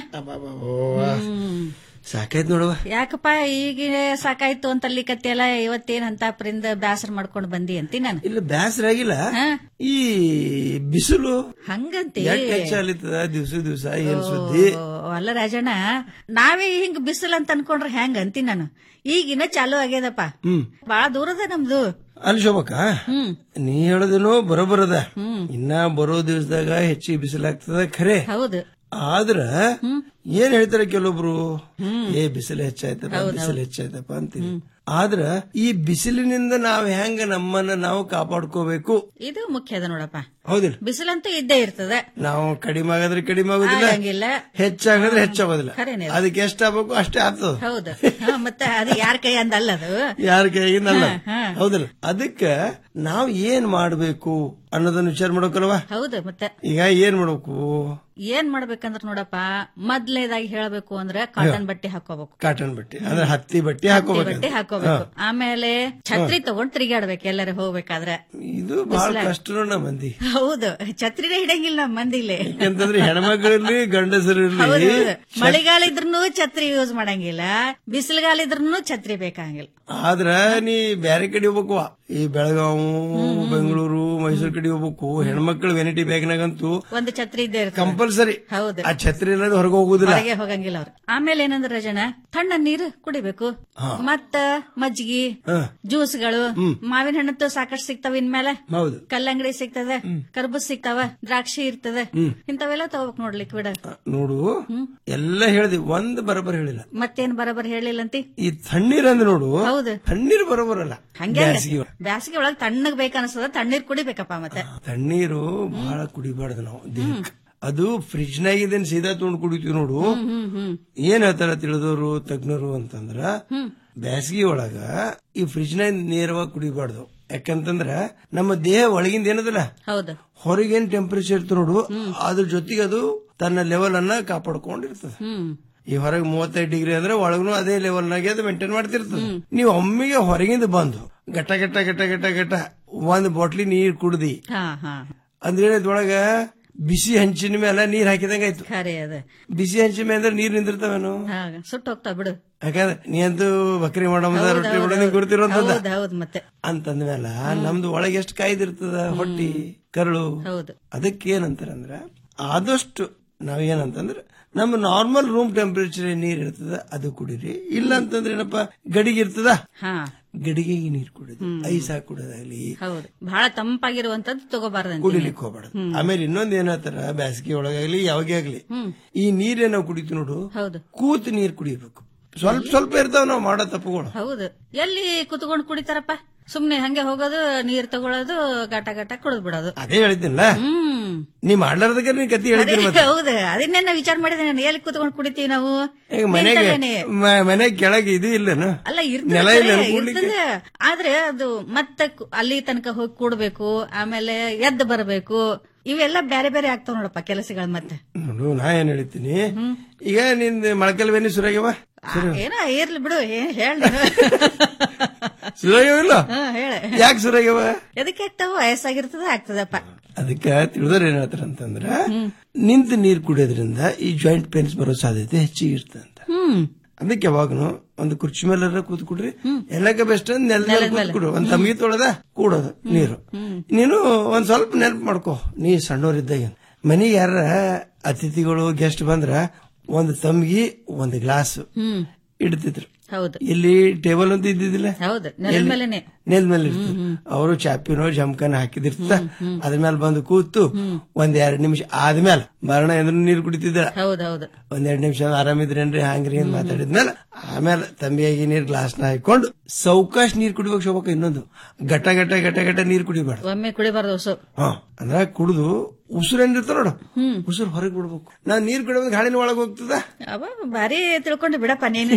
ಸಾಕಾಯ್ತು ನೋಡುವ ಯಾಕಪ್ಪ ಈಗ ಸಾಕಾಯ್ತು ಅಂತ ಅಲ್ಲಿಕತ್ತೆಲ್ಲ ಇವತ್ತೇನ್ ಅಂತಾಪ್ರಿಂದ ಬ್ಯಾಸರ ಮಾಡ್ಕೊಂಡ್ ಬಂದಿ ಅಂತಿ ನಾನು ಇಲ್ಲ ಬ್ಯಾಸರ ಆಗಿಲ್ಲ ಈ ಬಿಸಿಲು ಹಂಗಂತಿ ಯಾಕೆ ಹೆಚ್ಚಾಲಿತ್ತದ ದಿವ್ಸ ದಿವ್ಸ ಏನ್ ಸುದ್ದಿ ಓ, ಅಲ್ಲ ರಾಜಣ್ಣ ನಾವೇ ಹಿಂಗ್ ಬಿಸಿಲ್ ಅಂತ ಅನ್ಕೊಂಡ್ರೆ ಹೆಂಗ್ ಅಂತಿ ನಾನು ಈಗಿನ ಚಾಲು ಆಗ್ಯದಪ್ಪ ಹ್ಮ್ ಬಾಳ ದೂರದ ನಮ್ದು ಅಲ್ಲಿ ಶೋಭಕ್ಕ ನೀ ಹೇಳೋದೇನೋ ಬರೋಬರದ ಇನ್ನ ಬರೋ ದಿವಸದಾಗ ಹೆಚ್ಚಿಗೆ ಬಿಸಿಲಾಗ್ತದ ಖರೆ ಹೌದು ಆದ್ರ ಏನ್ ಹೇಳ್ತಾರೆ ಕೆಲವೊಬ್ರು ಏ ಬಿಸಿಲು ಹೆಚ್ಚಾಯ್ತಪ್ಪ ಬಿಸಿಲು ಹೆಚ್ಚಾಯ್ತಪ್ಪ ಅಂತೀವಿ ಆದ್ರ ಈ ಬಿಸಿಲಿನಿಂದ ನಾವ್ ಹೆಂಗ ನಮ್ಮನ್ನ ನಾವು ಕಾಪಾಡ್ಕೋಬೇಕು ಇದು ಮುಖ್ಯ ಅದ ನೋಡಪ್ಪ ಹೌದಿಲ್ಲ ಬಿಸಿಲಂತೂ ಇದ್ದೇ ಇರ್ತದ ನಾವು ಕಡಿಮೆ ಆಗಿದ್ರೆ ಕಡಿಮೆ ಆಗೋದಿಲ್ಲ ಆಗಂಗಿಲ್ಲ ಹೆಚ್ಚಾಗಿದ್ರೆ ಹೆಚ್ಚಾಗೋದಿಲ್ಲ ಖರೇನೆ ಅದು. ಅದಕ್ಕೆ ಎಷ್ಟಾಗಬೇಕು ಅಷ್ಟೇ ಆಗ್ತದ ಹೌದು ಹಾ, ಮತ್ತೆ ಅದು ಯಾರ ಕೈ ಅಂದಲ್ಲ ಅದು ಯಾರ ಕೈಗಿಂದಲ್ಲ ಹಾ, ಹಾ. ಹೌದಿಲ್ಲ ಅದಕ್ಕೆ ನಾವ್ ಏನ್ ಮಾಡ್ಬೇಕು ಅನ್ನೋದನ್ನ ವಿಚಾರ ಮಾಡ್ಬೇಕಲ್ವಾ ಹೌದು ಮತ್ತೆ ಈಗ ಏನ್ ಮಾಡ್ಬೇಕು ಏನ್ ಮಾಡ್ಬೇಕಂದ್ರ ನೋಡಪ್ಪ ಮೊದ್ಲೇದಾಗಿ ಹೇಳ್ಬೇಕು ಅಂದ್ರೆ ಕಾಟನ್ ಬಟ್ಟೆ ಹಾಕೋಬೇಕು ಕಾಟನ್ ಬಟ್ಟೆ ಅಂದ್ರೆ ಹತ್ತಿ ಬಟ್ಟೆ ಹತ್ತಿ ಹಾಕೋಬೇಕು ಬಟ್ಟೆ ಹಾಕೋಬೇಕು ಆಮೇಲೆ ಛತ್ರಿ ತಗೊಂಡ್ ತಿರುಗಾಡ್ಬೇಕು ಎಲ್ಲರೂ ಹೋಗ್ಬೇಕಾದ್ರೆ ಇದು ಬಹಳ ಬಿಸ್ಲಾಗ. ಕಷ್ಟ ನೋಡ ಮಂದಿ ಹೌದು ಛತ್ರಿನೇ ಹಿಡಂಗಿಲ್ಲ ನಮ್ಮ ಮಂದಿಲಿ ಯಾಕಂತಂದ್ರೆ ಹೆಣ್ಮಕ್ಳಿರ್ಲಿ ಗಂಡಸರಿರ್ಲಿ ಹೌದು, ಹೌದು. ಮಳೆಗಾಲ ಇದ್ರೂ ಛತ್ರಿ ಯೂಸ್ ಮಾಡಂಗಿಲ್ಲ ಬಿಸಿಲುಗಾಲ ಇದ್ರೂ ಛತ್ರಿ ಬೇಕಾಗಿಲ್ಲ ಆದ್ರ ನೀ ಬ್ಯಾರೆ ಕಡೆ ಹೋಗ್ಬೇಕು ಈ ಬೆಳಗಾವು ಬೆಂಗಳೂರು ಮೈಸೂರು ಕಡೆ ಹೋಗ್ಬೇಕು ಹೆಣ್ಮಕ್ಳು ವೆನಿಟಿ ಬ್ಯಾಗ್ನಾಗಂತೂ ಒಂದು ಛತ್ರಿ ಇದ್ದೇ ಇರ್ತದೆ. ಕಂಪಲ್ಸರಿ ಹೌದು ಆ ಛತ್ರಿ ಇಲ್ಲದೆ ಹೊರಗೆ ಹೋಗುದಿಲ್ಲ ಹೋಗುದಿಲ್ಲ ಹೊರಗೆ ಹೋಗಂಗಿಲ್ಲ ಅವ್ರು ಆಮೇಲೆ ಏನಂದ್ರ ಜನ ತಣ್ಣ ನೀರು ಕುಡಿಬೇಕು ಮತ್ತ ಮಜ್ಜಿಗೆ ಹಾ. ಜ್ಯೂಸ್ಗಳು ಮಾವಿನ ಹಣ್ಣತ್ತು ಸಾಕಷ್ಟು ಸಿಗ್ತಾವ ಇನ್ಮೇಲೆ ಹೌದು ಕಲ್ಲಂಗಡಿ ಸಿಗ್ತದೆ ಕರ್ಬೂಜ್ ಸಿಗ್ತಾವ ದ್ರಾಕ್ಷಿ ಇರ್ತದೆ ಹ್ಮ್. ಇಂಥವೆಲ್ಲ ತಗೋಬೇಕು ನೋಡ್ಲಿಕ್ಕೆ ಬಿಡ ನೋಡು ಎಲ್ಲ ಹೇಳ್ದಿ ಒಂದ್ ಬರಬರ್ ಹೇಳಿಲ್ಲ ಮತ್ತೇನ್ ಬರಬರ್ ಹೇಳಿಲ್ಲಂತಿ ಈ ತಣ್ಣೀರ್ ಅಂದ್ರೆ ನೋಡು ಹೌದು ತಣ್ಣೀರ್ ಬರೋಬರಲ್ಲ ಹಂಗೆ ಬ್ಯಾಸ್ಗಿ ಒಳಗ್. ಬ್ಯಾಸಿಗೆ ಒಳಗ್ ತಣ್ಣಗ್ ಬೇಕನ್ಸ್ತದ ತಣ್ಣೀರ್ ಕುಡಿಬೇಕಪ್ಪ ಮತ್ತೆ ತಣ್ಣೀರು ಬಹಳ ಕುಡಿಬಾರ್ದು ನಾವು ದೇಹಕ್ಕೆ ಅದು ಫ್ರಿಜ್ ನಾಗ ಇದನ್ ಸೀದಾ ತೊಗೊಂಡು ಕುಡಿತೀವಿ ನೋಡು ಹ್ಮ್ ಹ್ಮ್ ಏನ್ ಹೇಳ್ತಾರ ತಿಳಿದವರು ತಜ್ಞರು ಅಂತಂದ್ರ ಬ್ಯಾಸಗಿ ಒಳಗ ಈ ಫ್ರಿಜ್ ನಾಗ ನೇರವಾಗಿ ಕುಡಿಬಾರ್ದು ಯಾಕಂತಂದ್ರ ನಮ್ಮ ದೇಹ ಒಳಗಿಂದ ಏನದಲ್ಲ ಹೌದು ಹೊರಗೇನ್ ಟೆಂಪರೇಚರ್ ಇರ್ತದೆ ನೋಡು ಅದ್ರ ಜೊತೆಗೆ ಅದು ತನ್ನ ಲೆವೆಲ್ ಅನ್ನ ಕಾಪಾಡ್ಕೊಂಡಿರ್ತದೆ ಹ್ಮ್ ಈ ಹೊರಗೆ ಮೂವತ್ತೈದು ಡಿಗ್ರಿ ಅಂದ್ರೆ ಒಳಗೂ ಅದೇ ಲೆವೆಲ್ ನಾಗೆ ಅದು ಮೇಂಟೈನ್ ಮಾಡ್ತಿರ್ತದೆ ನೀವು ಒಮ್ಮೆಗೆ ಹೊರಗಿಂದ ಬಂದು ಗಟ್ಟ ಗಟ್ಟ ಗಟ್ಟ ಗಟ್ಟ ಗಟ್ಟ ಒಂದ್ ಬಾಟ್ಲಿ ನೀರ್ ಕುಡ್ದಿ ಹಾ ಹಾ ಅಂದ್ರೆ ಏನಾಯ್ತು ಬಿಸಿ ಹಂಚಿನ ಮೇಲೆ ನೀರ್ ಹಾಕಿದಂಗ ಆಯ್ತು ಖರೆ ಅದ ಬಿಸಿ ಹಂಚಿನ ಮೇಲೆ ಅಂದ್ರೆ ನೀರ್ ನಿಂದಿರ್ತಾವೇನು ಹಾ ಸುಟ್ಟು ಹೋಗ್ತಾವ ಬಿಡು ಯಾಕಂದ್ರೆ ನೀ ಅಂತೂ ಬಕ್ರಿ ಮಾಡೋ ಹೌದ್ ರೊಟ್ಟಿ ಹೌದ್ ಮಾಡೋದು ಹೌದ್. ಗುರ್ತಿರೋಂಥದ್ದು ಹೌದ್ ಹೌದ್ ಮತ್ತೆ ಅಂತಂದ್ಮೇಲ ನಮ್ದು ಒಳಗೆ ಎಷ್ಟು ಕಾಯ್ದಿರ್ತದ ಹೊಟ್ಟಿ ಕರಳು ಹೌದು ಅದಕ್ಕೆ ಏನಂತಾರಂದ್ರ ಆದಷ್ಟು ನಾವೇನಂತಂದ್ರೆ ನಮ್ಮ ನಾರ್ಮಲ್ ರೂಮ್ ಟೆಂಪರೇಚರ್ ನೀರ್ ಇರ್ತದ ಅದು ಕುಡೀರಿ ಇಲ್ಲ ಅಂತಂದ್ರೆ ಏನಪ್ಪ ಗಡಿಗೆ ಇರ್ತದ ಹಾ ಗಡಿಗೆಗೆ ನೀರ್ ಕುಡಿದು ಐಸ್ ಹಾಕಿ ಕುಡೋದಾಗ್ಲಿ ಹೌದು ಬಹಳ ತಂಪಾಗಿರುವಂತದ್ದು ತಗೋಬಾರ್ದಂತ ಕುಡಿಲಿಕ್ಕೆ ಹೋಗ್ಬಾರ್ದು ಆಮೇಲೆ ಇನ್ನೊಂದ್ ಏನ್ ಹೇಳ್ತಾರ ಬ್ಯಾಸಿಗೆ ಒಳಗಾಗ್ಲಿ ಯಾವಾಗೇ ಆಗ್ಲಿ ಈ ನೀರೇ ನಾವು ಕುಡಿತೀವಿ ನೋಡು ಹೌದು ಕೂತ್ ನೀರ್ ಕುಡಿಬೇಕು ಸ್ವಲ್ಪ ಸ್ವಲ್ಪ ಇರ್ತಾವ ನಾವು ಮಾಡೋ ತಪ್ಪುಗಳು ಹೌದು ಎಲ್ಲಿ ಕುತ್ಕೊಂಡು ಕುಡಿತಾರಪ್ಪ ಸುಮ್ನೆ ಹಂಗೆ ಹೋಗೋದು ನೀರ್ ತಗೊಳ್ಳೋದು ಗಾಟ ಗಾಟ ಕುಡಿದ್ ಬಿಡೋದು ಅದೇ ಹೇಳಿದ್ದಿಲ್ಲ ಹ್ಮ್ ನೀ ಮಾಡ್ಲಾರ್ದಕ್ಕೆ ನೀ ಕತಿ ಹೇಳಿದ್ದೀನಿ ಮತ್ತೆ ಹೌದು ಅದನ್ನೇ ನಾ ವಿಚಾರ ಮಾಡಿದೆ ನಾನು ಎಲ್ಲಿ ಕುತ್ಕೊಂಡು ಕುಡಿತೀವಿ ನಾವು ಈಗ ಮನೆಗೆ ನಿಂತಲ್ಲೇನೆ. ಮ- ಮನೆಗೆ ಕೆಳಗೆ ಇದು ಇಲ್ಲನ ಅಲ್ಲ ನೆಲ ಇಲ್ಲ ಇರ್ತದೆ ಕೂಡ್ಲಿಕ್ಕೆ ಇರ್ತದೆ ಆದ್ರೆ ಅದು ಮತ್ತೆ ಕು- ಅಲ್ಲಿ ತನಕ ಹೋಗಿ ಕೂಡ್ಬೇಕು ಆಮೇಲೆ ಎದ್ದು ಬರಬೇಕು ಇವೆಲ್ಲ ಬೇರೆ ಬೇರೆ ಆಗ್ತಾವ ನೋಡಪ್ಪ ಕೆಲಸಗಳು ಮತ್ತೆ ನೋಡು ನಾ ಏನ್ ಹೇಳ್ತೀನಿ ಈಗ ನಿಂದ ಮೊಳಕಲ್ ಬೇನಿ ಸುರಾಗ್ಯವ ಏನೋ ಇರ್ಲಿ ಬಿಡು ಏನ್ ಹೇಳ ಸುರಾಗ್ಯವಿಲ್ಲ ಹೇಳ ಯಾಕೆ ಸುರಾಗ್ಯವ ಎದಕ್ಕೆ ಆಗ್ತಾವ ವಯಸ್ಸಾಗಿರ್ತದ ಆಗ್ತದಪ್ಪ ಅದಕ್ಕೆ ತಿಳಿದವ್ರು ಏನ್ ಹೇಳ್ತಾರ ಅಂತಂದ್ರ ನಿಂತು ನೀರ್ ಕುಡಿಯೋದ್ರಿಂದ ಈ ಜಾಯಿಂಟ್ ಪೇನ್ಸ್ ಬರೋ ಸಾಧ್ಯತೆ ಹೆಚ್ಚಿಗೆ ಇರ್ತದೆ ಅಂತ ಹ್ಮ್ ಅದಕ್ಕೆ ಯಾವಾಗನು ಒಂದು ಕುರ್ಚಿ ಮೇಲೆ ಕೂತ್ಕೊಡ್ರಿ ಎಲ್ಲಕ್ಕೆ ಬೆಸ್ಟ್ ನೆಲದ ಮೇಲೆ ಕೂತ್ಕೊಡು ಒಂದ್ ತಮ್ಗಿ ತೊಳೆದ ಕೂಡೋದು ನೀರು ನೀನು ಒಂದ್ ಸ್ವಲ್ಪ ನೆನಪು ಮಾಡ್ಕೋ ನೀ ಸಣ್ಣವರಿದ್ದಾಗ ಮನೆಗೆ ಯಾರ ಅತಿಥಿಗಳು ಗೆಸ್ಟ್ ಬಂದ್ರ ಒಂದು ತಮ್ಗಿ ಒಂದು ಗ್ಲಾಸ್ ಹ್ಮ್ ಇಡ್ತಿದ್ರು ಹೌದು ಇಲ್ಲಿ ಟೇಬಲ್ ಅಂತ ಇದ್ದಿದ್ದಿಲ್ಲ ಹೌದು ನೆಲದ ಎಲ್ಲಿ? ಮೇಲೆನೆ ನೆಲದ ಮೇಲೆ ಇರ್ತದೆ ಅವರು ಚಾಪಿನೋ ಜಮಕನ ಹಾಕಿದಿರ್ತ ಅದ್ರ ಮೇಲೆ ಬಂದು ಕೂತು ಒಂದ್ ಎರಡ್ ನಿಮಿಷ ಆದ್ಮೇಲೆ ಮರಣ ಎಂದ್ರ ನೀರು ಕುಡಿತಿದ್ದ ಹೌದು ಹೌದು ಒಂದ್ ಎರಡ್ ನಿಮಿಷ ಆರಾಮಿದ್ರೇನ್ರಿ ಹಂಗ್ರಿ ಅಂತ ಮಾತಾಡಿದ್ಮೇಲೆ ಆಮೇಲೆ ತಂಬಿಯಾಗಿ ನೀರ್ ಗ್ಲಾಸ್ ನ ಹಾಕೊಂಡು ಸೌಕಾಶ್ ನೀರ್ ಕುಡಿಬೇಕು ಶೋಭಕ ಇನ್ನೊಂದು ಗಟ್ಟ ಗಟ್ಟ ಗಟ್ಟ ಗಟ್ಟ ನೀರ್ ಕುಡಿಬಾರ್ದು ಒಮ್ಮೆ ಕುಡಿಬಾರ್ದು ಹೊಸ ಹಾ ಅಂದ್ರ ಕುಡಿದು ಉಸಿರು ಏನಿರ್ತಾರ ನೋಡು ಉಸಿರು ಹೊರಗೆ ಬಿಡ್ಬೇಕು ನಾ ನೀರ್ ಕುಡಿಯೋದು ಗಾಳಿನ ಒಳಗೆ ಹೋಗ್ತದ ಅವ ಭಾರಿ ತಿಳ್ಕೊಂಡು ಬಿಡಪ್ಪ ನೀನು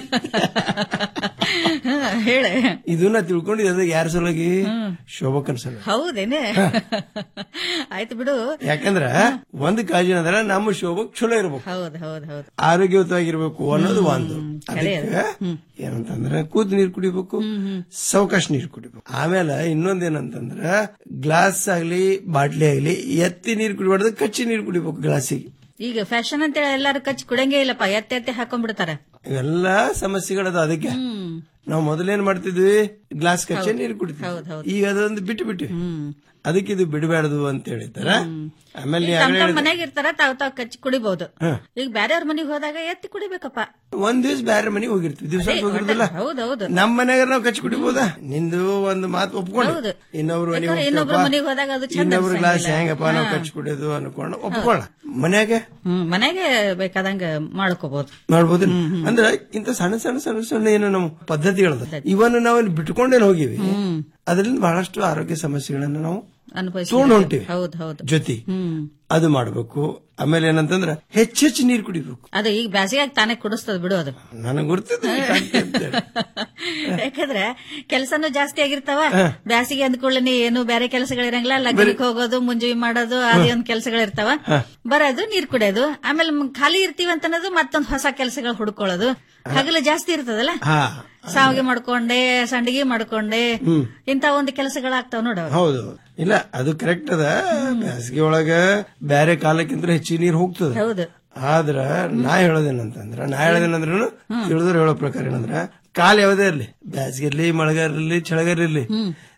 ಹೇಳ ಇದನ್ನ ತಿಳ್ಕೊಂಡಿದ್ದೆ ಅದು ಯಾರ ಸಲುವಾಗಿ ಶೋಭಕನ್ ಸಲ ಹೌದೇನೆ ಆಯ್ತು ಬಿಡು ಯಾಕಂದ್ರ ಒಂದ್ ಕಾಳಜಿ ಅಂದ್ರ ನಮ್ಮ ಶೋಭಕ್ ಚಲೋ ಇರ್ಬೇಕು ಹೌದು ಹೌದು ಹೌದು ಆರೋಗ್ಯಯುತವಾಗಿರ್ಬೇಕು ಅನ್ನೋದು ಒಂದು ಖರೆ ಅದಕ್ಕೆ ಏನಂತಂದ್ರ ಕೂತ್ ನೀರ್ ಕುಡಿಬೇಕು ಸಾವಕಾಶ ನೀರ್ ಕುಡಿಬೇಕು ಆಮೇಲೆ ಇನ್ನೊಂದೇನಂತಂದ್ರ ಗ್ಲಾಸ್ ಆಗ್ಲಿ ಬಾಟ್ಲಿ ಆಗ್ಲಿ ಎತ್ತಿ ನೀರ್ ಕುಡಿಬಾರ್ದು ಕಚ್ಚಿ ನೀರ್ ಕುಡಿಬೇಕು ಗ್ಲಾಸಿಗೆ ಈಗ ಫ್ಯಾಷನ್ ಅಂತೇಳಿ ಎಲ್ಲಾರು ಕಚ್ಚಿ ಕುಡಂಗೇ ಇಲ್ಲಪ್ಪ ಎತ್ತೆ ಎತ್ತೆ ಹಾಕೊಂಡ್ಬಿಡ್ತಾರ ಇವೆಲ್ಲಾ ಸಮಸ್ಯೆಗಳದ ಅದಕ್ಕೆ ನಾವು ಮೊದಲೇನ್ ಮಾಡ್ತಿದ್ವಿ ಗ್ಲಾಸ್ ಕಚ್ಚೆ ನೀರು ಕುಡಿತೀವಿ ಈಗ ಅದೊಂದು ಬಿಟ್ಟು ಬಿಟ್ಟು ಅದಕ್ಕೆ ಇದು ಬಿಡಬಾರ್ದು ಅಂತ ಹೇಳಿದಾರ ಆಮೇಲೆ ನೀ ತಮ್ಮ ಆಗ್ಲೇ ತಮ್ಮ ಹೇಳ್ದೆ. ಮನೆಗೆ ಇರ್ತಾರ ತಾವ್ ತಾವ್ ಕಚ್ಚಿ ಕುಡಿಬಹುದು ಹ. ಈಗ ಬ್ಯಾರೆಯವ್ರ ಮನೆಗೆ ಹೋದಾಗ ಎತ್ತಿ ಕುಡಿಬೇಕಪ್ಪ ಒಂದ್ ದಿವ್ಸ ಬೇರೆ ಮನೆಗೆ ಹೋಗಿರ್ತೀವಿ ದಿವ್ಸ ಅದೇ, ಹೋಗಿರ್ತಿಲ್ಲ ಹೌದೌದು ನಮ್ ಮನ್ಯಾಗ ನಾವು ಕಚ್ಚಿ ಕುಡಿಬೋದಾ ನಿಂದು ಒಂದು ಮಾತು ಒಪ್ಕೊಂಡು ಹೌದು. ಇನ್ನೊಬ್ರು ಮನೆಗೆ ಯಾಕಂದ್ರೆ ಇನ್ನೊಬ್ರ ಮನೆಗೆ ಹೋದಾಗ ಅದು ಚಂದ ಇನ್ನೊಬ್ರು ಗ್ಲಾಸ್ ಅನ್ಸಂಗಿಲ್ಲ. ಹೆಂಗಪ್ಪ ನಾವು ಹಾ. ಕಚ್ಚಿ ಕುಡಿಯೋದು ಅನ್ಕೊಂಡು ಒಪ್ಕೊಳ್ಳ ಮನ್ಯಾಗ ಹ್ಮ್ ಮನೆಗೆ ಬೇಕಾದಂಗ ಮಾಡ್ಕೋಬಹುದು ಮಾಡ್ಬೋದು ಅಂದ್ರೆ ಇಂತ ಸಣ್ಣ ಸಣ್ಣ ಸಣ್ಣ ಸಣ್ಣ ಏನು ನಮ್ಮ ಪದ್ಧತಿಗಳದ ಇವನ್ನ ನಾವು ಬಿಟ್ಕೊಂಡೇನು ಹೋಗಿವಿ ಅದರಿಂದ ಬಹಳಷ್ಟು ಆರೋಗ್ಯ ಸಮಸ್ಯೆಗಳನ್ನ ನಾವು ಅನುಭವಿಸಿ ತಗೊಂಡು ಹೊಂಟಿವಿ ಹೌದು ಹೌದು ಜೊತೆ ಹ್ಮ್ ಅದು ಮಾಡ್ಬೇಕು ಆಮೇಲೆ ಏನಂತಂದ್ರ ಹೆಚ್ಚೆಚ್ಚು ನೀರು ಕುಡಿಬೇಕು ಅದು ಈಗ ಬ್ಯಾಸಿಗೆ ತಾನೇ ಕುಡಿಸ್ತದ ಬಿಡು ಅದು ನನಗೆ ಗೊತ್ತಿದೆ ಯಾಕಂದ್ರೆ ಕೆಲಸನೂ ಜಾಸ್ತಿ ಆಗಿರ್ತಾವ ಬ್ಯಾಸಿಗೆ ಅಂದ್ಕೊಳ್ಳಿ ಏನು ಬೇರೆ ಕೆಲಸಗಳಿರಂಗಿಲ್ಲ ಲಗ್ನಕ್ಕೆ ಹೋಗೋದು ಮುಂಜಾವಿ ಮಾಡೋದು ಅದೇ ಒಂದ್ ಕೆಲಸಗಳಿರ್ತಾವ ಬರೋದು ನೀರ್ ಕುಡಿಯೋದು ಆಮೇಲೆ ಮ್- ಖಾಲಿ ಇರ್ತೀವಿ ಅಂತ ಅನ್ನೋದು ಮತ್ತೊಂದ್ ಹೊಸ ಕೆಲಸಗಳು ಹುಡ್ಕೊಳ್ಳೋದು ಹಗಲು ಜಾಸ್ತಿ ಇರ್ತದಲ್ಲ ಹಾ ಸಾವಿಗೆ ಮಾಡ್ಕೊಂಡೆ ಸಂಡಿಗೆ ಮಾಡ್ಕೊಂಡೆ ಹ್ಮ್. ಇಂತ ಒಂದು ಕೆಲಸಗಳಾಗ್ತಾವ ನೋಡ ಹೌದು ಇಲ್ಲ ಅದು ಕರೆಕ್ಟ್ ಅದ ಬೇಸಿಗೆ ಒಳಗ ಬೇರೆ ಕಾಲಕ್ಕಿಂತ ಹೆಚ್ಚಿಗೆ ನೀರು ಹೋಗ್ತದ ಹೌದು ಆದ್ರ ನಾ ಹೇಳೋದೇನಂತಂದ್ರ ನಾ ಹೇಳೋದೇನಂದ್ರು ತಿಳಿದ್ರು ಹೇಳೋ ಪ್ರಕಾರ ಏನಂದ್ರ ಕಾಲ ಯಾವುದೇ ಇರ್ಲಿ ಬೇಸಿಗೆ ಇರ್ಲಿ ಮಳೆಗಾರ ಇರ್ಲಿ ಚಳಿಗಾರ ಇರ್ಲಿ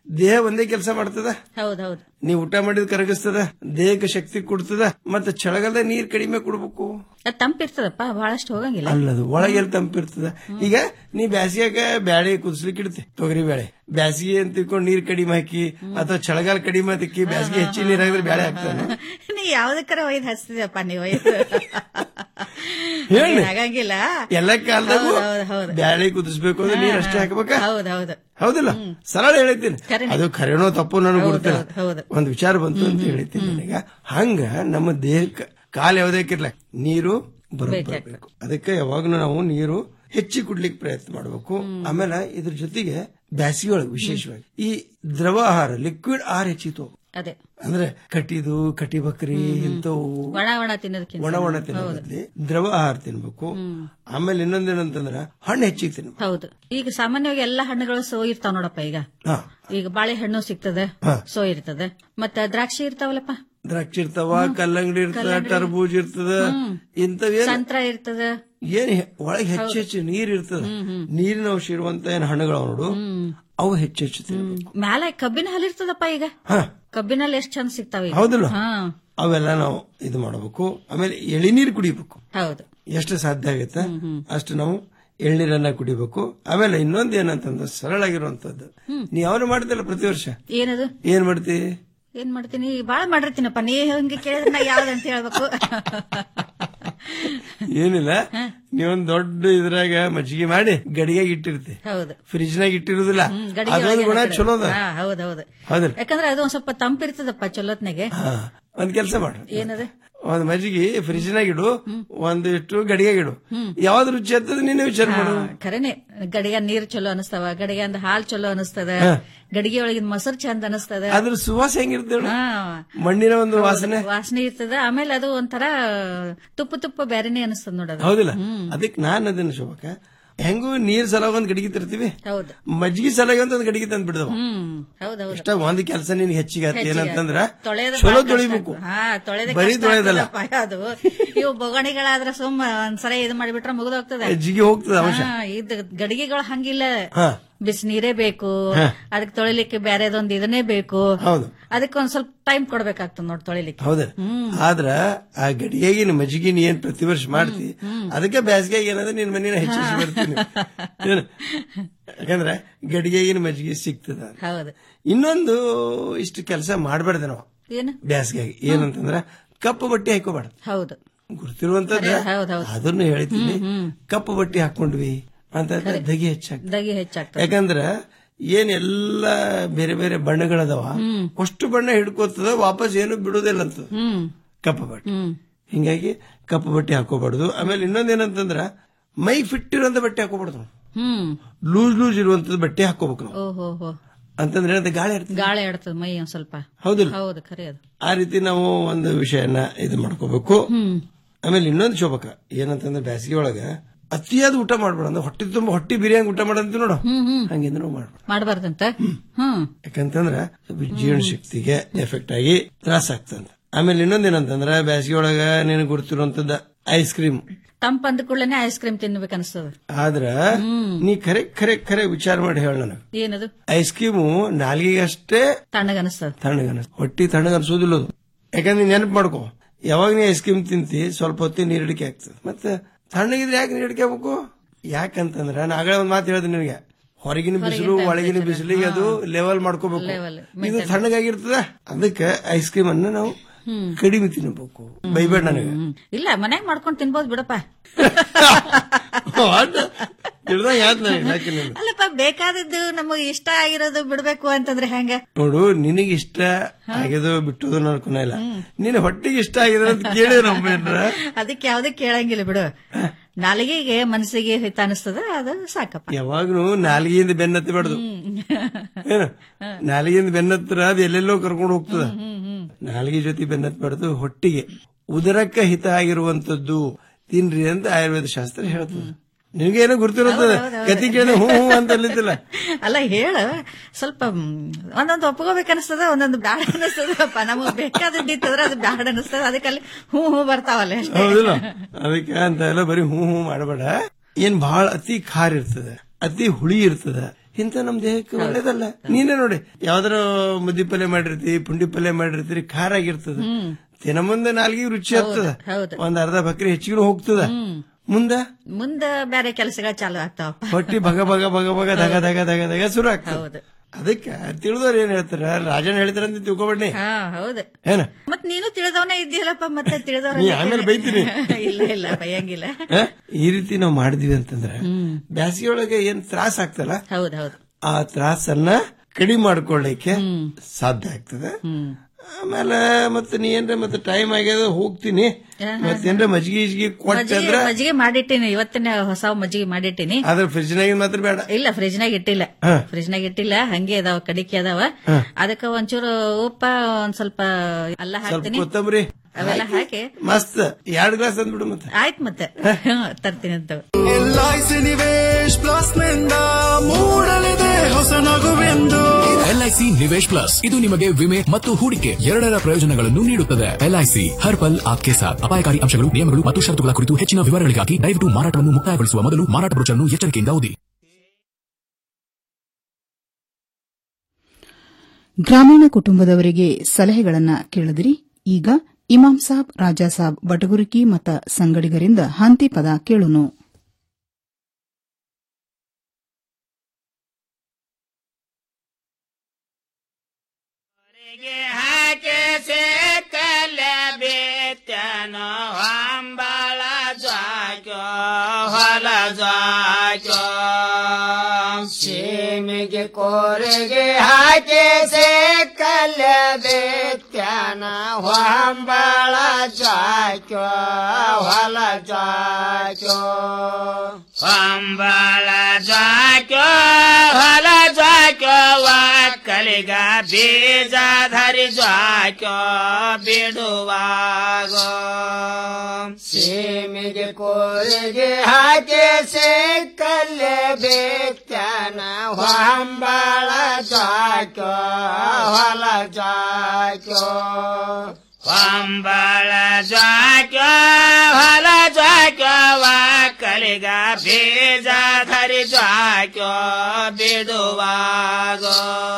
ದೇಹ ಒಂದೇ ಕೆಲಸ ಮಾಡ್ತದ ಹೌದೌದು ನೀವು ಊಟ ಮಾಡಿದ್ ಕರಗಿಸ್ತದ ದೇಹಕ್ಕೆ ಶಕ್ತಿ ಕೊಡ್ತದ ಮತ್ತೆ ಚಳಗಾಲದ ನೀರ್ ಕಡಿಮೆ ಕೊಡ್ಬೇಕು ಅದ್ ತಂಪಿರ್ತದಪ್ಪ ಬಹಳಷ್ಟು ಹೋಗಂಗಿಲ್ಲ ಅಲ್ಲದು ಒಳಗೆ ಎಲ್ಲಿ ತಂಪಿರ್ತದ ಈಗ ನೀ ಬ್ಯಾಸಿಗ್ಯಾಗ ಬ್ಯಾಳೆ ಕುದಿಸ್ಲಿಕ್ಕೆ ಇಡ್ತಿ ತೊಗರಿ ಬೇಳೆ ಬ್ಯಾಸಿಗೆ ಅಂತ ತಿಳ್ಕೊಂಡು ನೀರ್ ಕಡಿಮೆ ಹಾಕಿ ಅಥವಾ ಚಳಗಾಲ ಕಡಿಮೆ ಹಾಕಿ ಬ್ಯಾಸಿಗೆ ಹೆಚ್ಚಿನ ನೀರ್ ಹಾಕಿದ್ರೆ ಬ್ಯಾಳೆ ಹಾಕ್ತಾನೆ ನೀ ಯಾವ್ದಕ್ಕರ ಒಯ್ದು ಹಚ್ತಿದಪ್ಪ ನೀವು ಒಯ್ದು ಹೇಳಿ. ಆಗಂಗಿಲ್ಲ ಎಲ್ಲ ಕಾಲದಾಗೂ ಹೌದ್ ಹೌದ್ ಹೌದ್. ಬ್ಯಾಳೆ ಕುದಿಸ್ಬೇಕು ಅಂದ್ರೆ ನೀರ್ ಅಷ್ಟೇ ಹಾಕ್ಬೇಕಾ ಹೌದ್ ಹೌದು ಹೌದಿಲ್ಲ ಸರಳ ಹೇಳಿದ್ದೀನಿ ಖರೇನೆ. ಅದು ಖರೇನೋ ತಪ್ಪು ನನಗೆ ಹೌದ್ ಗೊತ್ತಿಲ್ಲ ಹೌದ್ ಹೌದ್. ಒಂದ್ ವಿಚಾರ ಬಂತು ಅಂತ ಹೇಳಿದ್ದೀನಿ ನನಗ ಹಂಗ ನಮ್ಮ ದೇಹಕ್ಕೆ ಕಾಲ ಯಾವ್ದಕ್ಕಿರ್ಲ ನೀರು ಬರಬೇಕು ಅದಕ್ಕೆ ಯಾವಾಗ್ಲೂ ನಾವು ನೀರು ಹೆಚ್ಚಿ ಕುಡ್ಲಿಕ್ಕೆ ಪ್ರಯತ್ನ ಮಾಡಬೇಕು ಆಮೇಲೆ ಇದ್ರ ಜೊತೆಗೆ ಬ್ಯಾಸಿಗೆ ಒಳಗೆ ವಿಶೇಷವಾಗಿ ಈ ದ್ರವ ಆಹಾರ ಲಿಕ್ವಿಡ್ ಆಹಾರ ಹೆಚ್ಚಿತು ಅದೇ ಅಂದ್ರೆ ಕಟ್ಟಿದು ಕಟಿ ಬಕ್ರಿ ಇಂಥವು ಒಣ ಒಣ ತಿನ್ನೋದಕ್ಕಿಂತ ಒಣ ಒಣ ತಿನ್ನೋದ್ರಲ್ಲಿ ದ್ರವ ಆಹಾರ ತಿನ್ಬೇಕು ಆಮೇಲೆ ಇನ್ನೊಂದೇನಂತಂದ್ರ ಹಣ್ಣು ಹೆಚ್ಚಿಗೆ ತಿನ್ಬೇಕು ಹೌದು ಈಗ ಸಾಮಾನ್ಯವಾಗಿ ಎಲ್ಲಾ ಹಣ್ಣುಗಳು ಸೋ ಇರ್ತಾವ ನೋಡಪ್ಪ ಈಗ ಹಾ. ಈಗ ಬಾಳೆಹಣ್ಣು ಸಿಗ್ತದೆ ಹಾ. ಸೋ ಇರ್ತದೆ ಮತ್ತೆ ದ್ರಾಕ್ಷಿ ಇರ್ತಾವಲ್ಲಪ್ಪ ದ್ರಾಕ್ಷಿ ಇರ್ತಾವ ಕಲ್ಲಂಗಡಿ ಇರ್ತದ ಕಲ್ಲಂಗಡಿ. ಟರ್ಬೂಜ್ ಇರ್ತದ ಇಂಥವೇನ್ ಸಂತ್ರ ಇರ್ತದ ಏನ್ ಹೆ- ಒಳಗೆ ಹೆಚ್ಚು ಹೆಚ್ಚು ನೀರ್ ಇರ್ತದ ನೀರಿನ ಅಂಶ ಇರುವಂತ ಏನ್ ಹಣ್ಣುಗಳು ನೋಡು ಅವು ಹೆಚ್ಚು ಹೆಚ್ಚು ತಿನ್ಬೇಕು ಮ್ಯಾಲೆ ಕಬ್ಬಿನ ಹಾಲು ಇರ್ತದಪ್ಪ ಈಗ ಹಾ. ಕಬ್ಬಿನ ಹಾಲು ಎಷ್ಟ್ ಚಂದ ಸಿಗ್ತಾವ ಈಗ ಹೌದಲ್ಲ ಹಾ ಅವೆಲ್ಲ ನಾವು ಇದು ಮಾಡಬೇಕು ಆಮೇಲೆ ಎಳಿನೀರು ಕುಡಿಬೇಕು ಹೌದು ಎಷ್ಟು ಸಾಧ್ಯ ಆಗುತ್ತೆ ಅಷ್ಟು ನಾವು ಎಳ್ನೀರನ್ನ ಕುಡಿಬೇಕು ಆಮೇಲೆ ಇನ್ನೊಂದು ಏನಂತಂದ್ರೆ ಸರಳಾಗಿರುವಂತದ್ದು ನೀ ಯಾವ್ದು ಮಾಡ್ತಿಲ್ಲ ಪ್ರತಿ ವರ್ಷ ಏನದು ಏನ್ ಮಾಡ್ತಿ ಏನ್ ಮಾಡ್ತೀನಿ ಬಾಳ ಮಾಡಿರ್ತೀನಪ್ಪ ನೀ ಹಂಗೆ ಕೇಳಿದ್ರೆ ನಾ ಯಾವ್ದಂತ ಹೇಳ್ಬೇಕು ಏನಿಲ್ಲ ನೀವೊಂದ್ ದೊಡ್ಡ ಇದ್ರಾಗ ಮಜ್ಜಿಗೆ ಮಾಡಿ ಗಡಿಯಾಗ ಇಟ್ಟಿರ್ತಿ ಹೌದು ಫ್ರಿಜ್ ನಾಗ ಇಟ್ಟಿರುದಿಲ್ಲ ಹ್ಮ್, ಗಡಿಗೆ ಅದೊಂದು ಒಳಗೆ ಗುಣ ಹಾಕಿದ್ರೆ. ಚಲೋ ಅದ ಹಾ, ಹೌದೌದು ಹೌದಿಲ್ಲ ಯಾಕಂದ್ರೆ ಅದು ಒಂದ್ ಸ್ವಲ್ಪ ತಂಪಿರ್ತದಪ್ಪ ಚೊಲೋತ್ನಾಗೆ ಹಾ, ಒಂದ್ ಕೆಲಸ ಮಾಡು ಏನದು ಒಂದ್ ಮಜ್ಜಿಗೆ ಫ್ರಿಜ್ ನಾಗ ಇಡು ಒಂದಿಷ್ಟು ಗಡಿಯಾಗ ಇಡು ಯಾವ್ದು ರುಚಿ ಆಗ್ತದೆ ನೀನೇ ವಿಚಾರ ಮಾಡು ಖರೇನೆ ಗಡಿಗೆ ನೀರ್ ಚಲೋ ಅನಿಸ್ತಾವ ಗಡಿಗೆ ಅಂದ ಹಾಲ್ ಚಲೋ ಅನಿಸ್ತದ ಹಾ. ಗಡಿಗೆ ಒಳಗಿನ ಮೊಸರು ಚಂದ ಅನಿಸ್ತದ ಅದ್ರ ಸುವಾಸ ಹೆಂಗಿರ್ತೇಳ ಹಾ. ಮಣ್ಣಿನ ಒಂದು ವಾಸನೆ ವಾಸನೆ ಇರ್ತದ ಆಮೇಲೆ ಅದು ಒಂಥರ ತುಪ್ಪ ತುಪ್ಪ ಬೇರೆನೆ ಅನಿಸ್ತದ ನೋಡೋದು ಹೌದಿಲ್ಲ ಅದಕ್ಕೆ ನಾನ್ ಅದನ್ನ ಶೋಭಕ ಹೆಂಗೂ ನೀರ್ ಸಲ ಒಂದ್ ಗಡಿಗೆ ತರ್ತೀವಿ ಹೌದು ಮಜ್ಜಿಗೆ ಸಲಾಗಿ ಅಂತ ಒಂದ್ ಗಡಿಗೆ ತಂದ್ ಬಿಡದವ ಹ್ಮ್ ಹೌದೌದು ಇಷ್ಟ ಒಂದ್ ಕೆಲಸ ನಿನ್ ಹೆಚ್ಚಿಗೆ ಆತ ಹೆಚ್ಚಿಗೆ ಏನಂತಂದ್ರ ತೊಳೆಯೋದು ಚಲೋ ಬಾಳ್ ಕಷ್ಟ ತೊಳಿಬೇಕು ಆಗ್ತದೆ. ಹಾ ತೊಳೆದ ಬರೀ ತೊಳೆಯೋದಲ್ಲ. ಅದು ಇವು ಬೊಗಣಿಗಳಾದ್ರ ಸುಮ್ಮ ಒಂದ್ಸರಿ ಇದು ಮಾಡಿಬಿಟ್ರೆ ಮುಗಿದೋಗ್ತದೆ ಹೆಜ್ಜಿಗೆ ಹೋಗ್ತದೆ ಅಂಶ ಹಾ, ಇದು ಗಡಿಗೆಗಳು ಹಂಗಿಲ್ಲ ಹಾ ಬಿಸಿ ನೀರೇ ಬೇಕು ಹಾ. ಅದಕ್ಕೆ ತೊಳಿಲಿಕ್ಕೆ ಬೇರೆದೊಂದು ಇದನ್ನೇ ಬೇಕು ಹೌದು ಅದಕ್ಕೆ ಒಂದ್ ಸ್ವಲ್ಪ ಟೈಮ್ ಕೊಡ್ಬೇಕಾಗ್ತದೆ ನೋಡಿ ತೊಳಿಲಿಕ್ಕೆ ಹೌದ ಆದ್ರ ಆ ಗಡಿಯಾಗಿನ ಮಜ್ಜಿಗಿನ ಏನ್ ಪ್ರತಿ ವರ್ಷ ಮಾಡ್ತಿ ಅದಕ್ಕೆ ಬ್ಯಾಸಿಗೆ ಏನಂದ್ರೆ ನಿನ್ ಮನೇನ ಹೆಚ್ಚು ಹೆಚ್ಚು ಬರ್ತೀನಿ ಏನು? ಯಾಕಂದ್ರೆ ಗಡಿಗೆಗಿನ ಮಜ್ಜಿಗೆ ಸಿಗ್ತದ ಹೌದು ಇನ್ನೊಂದು ಇಷ್ಟು ಕೆಲಸ ಮಾಡ್ಬಾರ್ದು ನಾವು ಏನು ಬ್ಯಾಸಿಗೆ ಏನಂತಂದ್ರ ಕಪ್ಪು ಬಟ್ಟೆ ಹಾಕೋಬಾರ್ದು ಹೌದು ಗುರ್ತಿರುವಂತದ್ದು ಅದೇ, ಹೌದ್ ಹೌದ್. ಅದನ್ನು ಹೇಳ್ತೀನಿ ಕಪ್ಪು ಬಟ್ಟೆ ಹಾಕೊಂಡ್ವಿ ಅಂತ ದಗಿ ಹೆಚ್ಚಾಗ್ತದೆ ದಗಿ ಹೆಚ್ಚಾಗ್ತದೆ ಯಾಕಂದ್ರ ಏನ್ ಎಲ್ಲ ಬೇರೆ ಬೇರೆ ಬಣ್ಣಗಳದಾವ ಅಷ್ಟು ಬಣ್ಣ ಹಿಡ್ಕೋತದ ವಾಪಸ್ ಏನು ಬಿಡುದಿಲ್ಲ ಅಂತ ಹ್ಮ್ ಕಪ್ಪು ಬಟ್ಟೆ ಹ್ಮ್ ಹಿಂಗಾಗಿ ಕಪ್ಪು ಬಟ್ಟೆ ಹಾಕೋಬಾರ್ದು ಆಮೇಲೆ ಇನ್ನೊಂದೇನಂತಂದ್ರ ಮೈ ಫಿಟ್ ಇರುವಂತ ಬಟ್ಟೆ ಹಾಕೋಬಾರ್ದು ಹ್ಮ್ ಲೂಸ್ ಲೂಸ್ ಇರುವಂತದ್ದು ಬಟ್ಟೆ ಹಾಕೋಬೇಕು ನಾವು ಓಹೋ ಹೋ ಅಂತಂದ್ರೆ ಏನಂತ ಗಾಳಿ ಇರ್ತದೆ ಗಾಳಿ ಆಡ್ತದ ಮೈ ಒಂದ್ ಸ್ವಲ್ಪ ಹೌದಿಲ್ಲ ಹೌದು ಖರೆ ಅದು ಆ ರೀತಿ ನಾವು ಒಂದು ವಿಷಯನ ಇದು ಮಾಡ್ಕೋಬೇಕು ಹ್ಮ್ ಆಮೇಲೆ ಇನ್ನೊಂದು ಶೋಭಕ ಏನಂತಂದ್ರೆ ಬೇಸಿಗೆ ಒಳಗ ಅತಿಯಾದ ಊಟ ಮಾಡ್ಬೇಡ ಅಂದ್ರೆ ಹೊಟ್ಟೆ ತುಂಬ ಹೊಟ್ಟೆ ಬಿರಿಯಾನಿ ಊಟ ಮಾಡಂತ ನೋಡು ಹ್ಮ್ ಹ್ಮ್ ಹಂಗಿಂದ ನಾವು ಮಾಡ್ಬೇಡ ಮಾಡಬಾರ್ದಂತ ಹ್ಮ್ ಯಾಕಂತಂದ್ರ ಜೀವನ ಶಕ್ತಿಗೆ ಎಫೆಕ್ಟ್ ಆಗಿ ತ್ರಾಸ ಆಗ್ತಂತ ಆಮೇಲೆ ಇನ್ನೊಂದೇನಂತಂದ್ರ ಬೇಸಿಗೆ ಒಳಗ ನಿನಗೆ ಗುರ್ತಿರುವಂತದ್ದ ಐಸ್ ಕ್ರೀಮ್ ತಂಪ ಅಂದ ಕೂಡಲೇ ಐಸ್ ಕ್ರೀಮ್ ತಿನ್ಬೇಕು ಅನಿಸ್ತದ ಆದ್ರ ನೀ ಖರೆ ಖರೆ ಖರೆ ವಿಚಾರ ಮಾಡಿ ಹೇಳ ನನಗೆ ಏನದು ಐಸ್ ಕ್ರೀಮು ನಾಲ್ಗಿಗೆ ಅಷ್ಟೇ ತಣ್ಣಗ ಅನಿಸ್ತದ ತಣ್ಣಗ ಹೊಟ್ಟಿ ತಣ್ಣಗ ಅನ್ಸೋದಿಲ್ಲ ಅದು ಯಾಕಂದ್ರೆ ನೆನಪು ಮಾಡ್ಕೋ ಯಾವಾಗ ನೀ ಐಸ್ ಕ್ರೀಮ್ ತಿಂತಿ ಸ್ವಲ್ಪ ಹೊತ್ತಿಗೆ ನೀರಿಡಿಕೆ ಆಗ್ತದೆ ಮತ್ತೆ ತಣ್ಣಗಿದ್ರೆ ಯಾಕೆ ನೀರಿಡಿಕೆ ಆಗ್ಬೇಕು ಯಾಕಂತಂದ್ರ ನಾ ಆಗಲೇ ಒಂದ್ ಮಾತು ಹೇಳಿದೆ ನಿನಗೆ ಹೊರಗಿನ ಬಿಸಿಲು ಒಳಗಿನ ಬಿಸಿಲಿಗೆ ಅದು ಲೆವೆಲ್ ಮಾಡ್ಕೋಬೇಕು ಇದು ತಣ್ಣಗಾಗಿರ್ತದ ಅದಕ್ಕೆ ಐಸ್ ಕ್ರೀಮ್ ಅನ್ನ ನಾವು ಕಡಿಮೆ ತಿನ್ನಬೇಕು ಬೈಬೇಡ ನನಗೆ ಇಲ್ಲ ಮನ್ಯಾಗ ಮಾಡ್ಕೊಂಡ್ ತಿನ್ಬೋದು ಬಿಡಪ್ಪ ಹಿಡ್ದಂಗ್ ಆಯ್ತು ನನಗೆ ಯಾಕೆ ನೀನು? ಅಲ್ಲಪ್ಪ ಬೇಕಾದದ್ದು ನಮಗ್ ಇಷ್ಟ ಆಗಿರೋದು ಬಿಡ್ಬೇಕು ಅಂತಂದ್ರೆ ಹೆಂಗ ನೋಡು ನಿನಗೆ ಇಷ್ಟ ಆಗಿದ್ದು ಬಿಟ್ಟುದು ನೋಡ್ಕೊನ ಇಲ್ಲ ನಿನ್ನ ಹೊಟ್ಟೆಗೆ ಇಷ್ಟ ಆಗಿದೆ ಅಂತ ಕೇಳಿ ನಮ್ಮ ಅದಕ್ಕೆ ಯಾವ್ದೇ ಕೇಳಂಗಿಲ್ಲ ಬಿಡು ನಾಲಿಗೆಗೆ ಮನಸ್ಸಿಗೆ ಹಿತ ಅನಿಸ್ತದ ಅದು ಸಾಕಪ್ಪ ಯಾವಾಗ್ಲೂ ನಾಲಿಗೆಯಿಂದ ಬೆನ್ನತ್ತಬಾರ್ದು ಏನು ನಾಲಿಗೆಯಿಂದ ಬೆನ್ನತ್ರ ಅದು ಎಲ್ಲೆಲ್ಲೋ ಕರ್ಕೊಂಡು ಹೋಗ್ತದ ನಾಲಿಗೆ ಜೊತೆ ಬೆನ್ನತ್ತಬಾರ್ದು ಹೊಟ್ಟಿಗೆ ಉದರಕ್ಕೆ ಹಿತ ಆಗಿರುವಂತದ್ದು ತಿನ್ರಿ ಅಂತ ಆಯುರ್ವೇದ ಶಾಸ್ತ್ರ ಹೇಳ್ತದೆ ನಿನಗೇನೋ ಗುರ್ತಿರುತ್ತದೆ ಗತಿ ಕೇಳಿ ಹ್ಞೂ ಹ್ಞೂ ಅಂತ ಅಲ್ಲಿದ್ದಿಲ್ಲ ಅಲ್ಲ ಹೇಳ ಸ್ವಲ್ಪ ಮ್, ಒಂದೊಂದು ಒಪ್ಕೋಬೇಕು ಅನಿಸ್ತದ ಒಂದೊಂದು ಬ್ಯಾಡ ಅನಿಸ್ತದಪ್ಪ ನಮಗ್ ಬೇಕಾದದ್ದು ಇತ್ತಂದ್ರೆ ಅದು ಬ್ಯಾಡ ಅನಿಸ್ತದ ಅದಕ್ಕೆ ಅಲ್ಲಿ ಹ್ಞೂ ಹ್ಞೂ ಬರ್ತಾವಲ್ಲ ಅಷ್ಟೇ ಹೌದಿಲ್ಲ ಅದಕ್ಕೆ ಅಂತ ಎಲ್ಲ ಬರೀ ಹ್ಞೂ ಹ್ಞೂ ಮಾಡಬೇಡ ಏನ್ ಬಹಳ ಅತಿ ಖಾರ ಇರ್ತದೆ ಅತಿ ಹುಳಿ ಇರ್ತದ ಇಂಥ ನಮ್ ದೇಹಕ್ಕೆ ಒಳ್ಳೇದಲ್ಲ ನೀನೇ ನೋಡಿ ಯಾವ್ದಾರ ಮುದ್ದಿ ಪಲ್ಯ ಮಾಡಿರ್ತೀವಿ ಪುಂಡಿ ಪಲ್ಯ ಮಾಡಿರ್ತೀರಿ ಖಾರ ಆಗಿರ್ತದ ದಿನ ಮುಂದೆ ನಾಲ್ಗಿಗೆ ರುಚಿ ಆಗ್ತದ ಹೌದು. ಒಂದ್ ಅರ್ಧ ಬಕ್ರಿ ಹೆಚ್ಚಿಗೆ ಹೋಗ್ತದ ಮುಂದ ಮುಂದ ಬೇರೆ ಕೆಲಸಗಳು ಚಾಲು ಆಗ್ತಾವ ಹೊಟ್ಟಿ ಭಗ ಭಗ ಭಗ ಭಗ ದಗ ದಗ ದಗ ದಗ ಶುರು ಆಗ್ತದ ಅದಕ್ಕ ತಿಳಿದವ್ರು ಏನ್ ಹೇಳ್ತಾರ ರಾಜನ್ ಹೇಳ್ತಾರ ಅಂತ ತಿಳ್ಕೊಬೇಡಿ ಹಾ ಹೌದು ಏನ ಮತ್ ನೀನು ತಿಳಿದವನೇ ಇದ್ದೀಯಲ್ಲಪ್ಪ ಮತ್ತೆ ತಿಳಿದವರ ನೀ ಆಮೇಲೆ ಬೈತೀನಿ. ಇಲ್ಲ ಇಲ್ಲ ಬೈಯಂಗಿಲ್ಲ ಹ? ಈ ರೀತಿ ನಾವು ಮಾಡಿದ್ವಿ ಅಂತಂದ್ರೆ ಬ್ಯಾಸಿಗೆ ಒಳಗೆ ಏನ್ ತ್ರಾಸ ಆಗ್ತಲ್ಲ ಹೌದ್ ಹೌದು ಆ ತ್ರಾಸನ್ನ ಕಡಿಮೆ ಮಾಡ್ಕೊಳ್ಳಿಕ್ಕೆ ಸಾಧ್ಯ ಆಗ್ತದೆ ಆಮೇಲೆ ಮತ್ತೆ ನೀ ಏನ್ರ ಮತ್ತೆ ಟೈಮ್ ಆಗ್ಯದ ಹೋಗ್ತೀನಿ ಮತ್ತೇನ್ರ ಮಜ್ಜಿಗೆ ಗಿಜ್ಗಿ ಕೊಟ್ಟೆ ಮಜ್ಜಿಗೆ ಅಂದ್ರ ಮಜ್ಜಿಗೆ ಮಾಡಿಟ್ಟಿನಿ ಇವತ್ತಿನ ಹೊಸ ಮಜ್ಜಿಗೆ ಮಾಡಿಟ್ಟಿನಿ ಅದ್ರ ಫ್ರಿಜ್ನಾಗ ಮಾತ್ರ ಬೇಡ ಇಲ್ಲ ಫ್ರಿಜ್ನಾಗ ಇಟ್ಟಿಲ್ಲ ಹಾ. ಫ್ರಿಜ್ನಾಗ ಇಟ್ಟಿಲ್ಲ ಹಂಗೆ ಅದಾವ ಕಡಿಕೆ ಅದಾವ ಹಾ. ಅದಕ್ಕ ಒಂಚೂರು ಉಪ್ಪ ಒಂದ್ ಸ್ವಲ್ಪ ಅಲ್ಲ ಸ್ವಲ್ಪ ಹಾಕ್ತೀನಿ ಕೊತ್ತಂಬರಿ ಅವೆಲ್ಲ ಹಾಕಿ ಮಸ್ತ್ ಎರಡ್ ಗ್ಲಾಸ್ ಅಂದ್ಬಿಡು ಮತ್ತೆ ಆಯ್ತು ಮತ್ತೆ ಹ್ಮ್, ತರ್ತೀನಿ ಅಂತ ಎಲ್ಐಸಿ ನಿವೇಶ್ ಪ್ಲಸ್ ನಿಂದ ಮೂಡಲಿದೆ ಹೊಸ ನಗುವೆಂದು ಎಲ್ಐಸಿ ನಿವೇಶ್ ಪ್ಲಸ್ ಇದು ನಿಮಗೆ ವಿಮೆ ಮತ್ತು ಹೂಡಿಕೆ ಎರಡರ ಪ್ರಯೋಜನಗಳನ್ನು ನೀಡುತ್ತದೆ ಎಲ್ಐಸಿ ಹರ್ ಪಲ್ ಆಪ್ಕೆ ಸಾಥ್ ಅಪಾಯಕಾರಿ ಅಂಶಗಳು ನಿಯಮಗಳು ಮತ್ತು ಷರತ್ತುಗಳ ಕುರಿತು ಹೆಚ್ಚಿನ ವಿವರಗಳಿಗಾಗಿ ದಯವಿಟ್ಟು ಮಾರಾಟವನ್ನು ಮುಕ್ತಾಯಗೊಳಿಸುವ ಮೊದಲು ಮಾರಾಟ ಬ್ರೋಚರ್ನ್ನು ಎಚ್ಚರಿಕೆಯಿಂದ ಓದಿ ಗ್ರಾಮೀಣ ಕುಟುಂಬದವರಿಗೆ ಸಲಹೆಗಳನ್ನ ಕೇಳಿದಿರಿ ಈಗ ಇಮಾಂ ಸಾಬ್ ರಾಜಾ ಸಾಬ್ ಬಟಗುರಿಕಿ ಮತ್ತ ಸಂಗಡಿಗರಿಂದ ಹಂತಿ ಪದ ಕೇಳುನು ಹಾಕೆ ಸೇಕಲ ಬೇತನ ಹಂಬಳ ಜಾಕ್ಯೋ ಹೊಲ ಜಾಕ್ಯೋ ಸೀಮೆಗೆ ಕೋರೆಗೆ ಹಾಕೆ ಸೇಕಲ ಬೇತನ ಹಂಬಳ ಜಾಕ್ಯೋ ಹೊಲ ಜಾಕ್ಯೋ ಹಂಬಳ ಜಾಕ್ಯೋ ಹೊಲ ಜಾಕ್ಯೋ ಕಲಿಗ ಬೀಜ ಧರಿ ಜಾಕ್ಯೋ ಬಿಡುವಾಗ ಸೀಮೆಗೆ ಕೋರಿಗೆ ಹಾಕಿ ಸಿಕ್ಕಲ್ಲೇ ಬೇಕ್ಯಾನ ಹೊಂಬಳ ಜಾಕ್ಯೋ ಹೊಲ ಜಾಕ್ಯೋ ಹೊಂಬಳ ಜಾಕ್ಯೋ ಹೊಲ ಜಾಕ್ಯೋ ಕಲಿಗ ಬೀಜ ಧರಿ ಜಾಕ್ಯೋ ಬಿಡುವಾಗ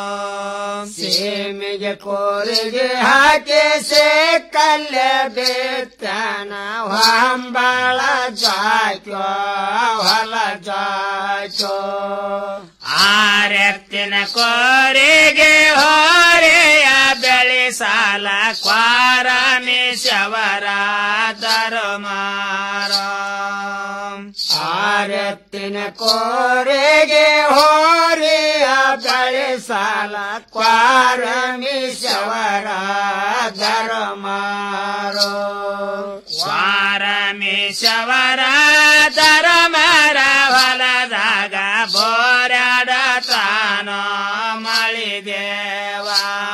ಸೀಮೆಗೆ ಕೋರಿಗೆ ಹಾಕಿ ಸಿಕ್ಕಲ್ಲೇ ಬೇತನ ಹೊಂಬಳ ಜಾಕ್ಯೋ ಹೊಲ ಜಾಕ್ಯೋ ಆರೆತ್ತಿನ ಕೋರಿಗೆ ಹೋರೆಯ ಬೆಳೆ ಸಾಲ ಕ್ವಾರಮೇಶವರ ಧರ್ಮಾರ ಆರತ್ತಿನ ಕೋರೆಗೆ ಹೋರಿಯ ಬೆಳೆ ಸಾಲ ಕ್ವಾರಮೇಶವರ ಧರ್ಮಾರೋ ಕ್ವಾರಮೇಶವರ ಧರ್ಮರ ಹೊಲದಾಗ ಬೋರಾಡ ತಾನ ಮಳಿದೇವ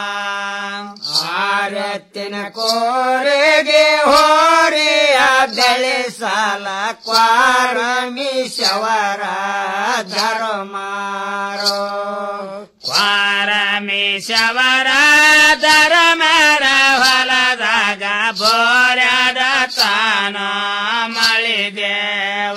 ಆರತ್ತಿನ ಕೋರೆಗೆ ಹೋರಿಯ ಬೆಳೆ ಸಾಲ ಕ್ವಾರಮೀಶವರ ಧರ್ಮಾರೋ ಕ್ವಾರಮೀಶವರ ಧರ್ಮರ ಹೊಲದಾಗ ಬೋರಾಡ ತಾನ ಮಳಿದೇವ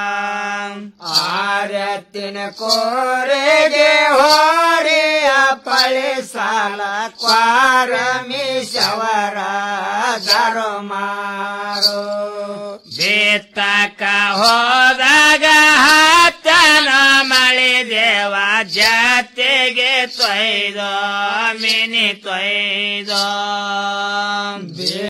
ಆರತ್ತಿನ ಕೋರೆಗೆ ಹೋರಿಯ ಪಳೆ ಸಾಲ ಕ್ವಾರಮೀಶವರ ಧರ್ಮಾರೋ ಬೇತಕ ಹೋದಾಗ ಹತ್ತನ ಮಳೆ ದೇವ ಜತೆಗೆ ತೊಯ್ದೋ ಮಿನಿ ತೊಯ್ದೋ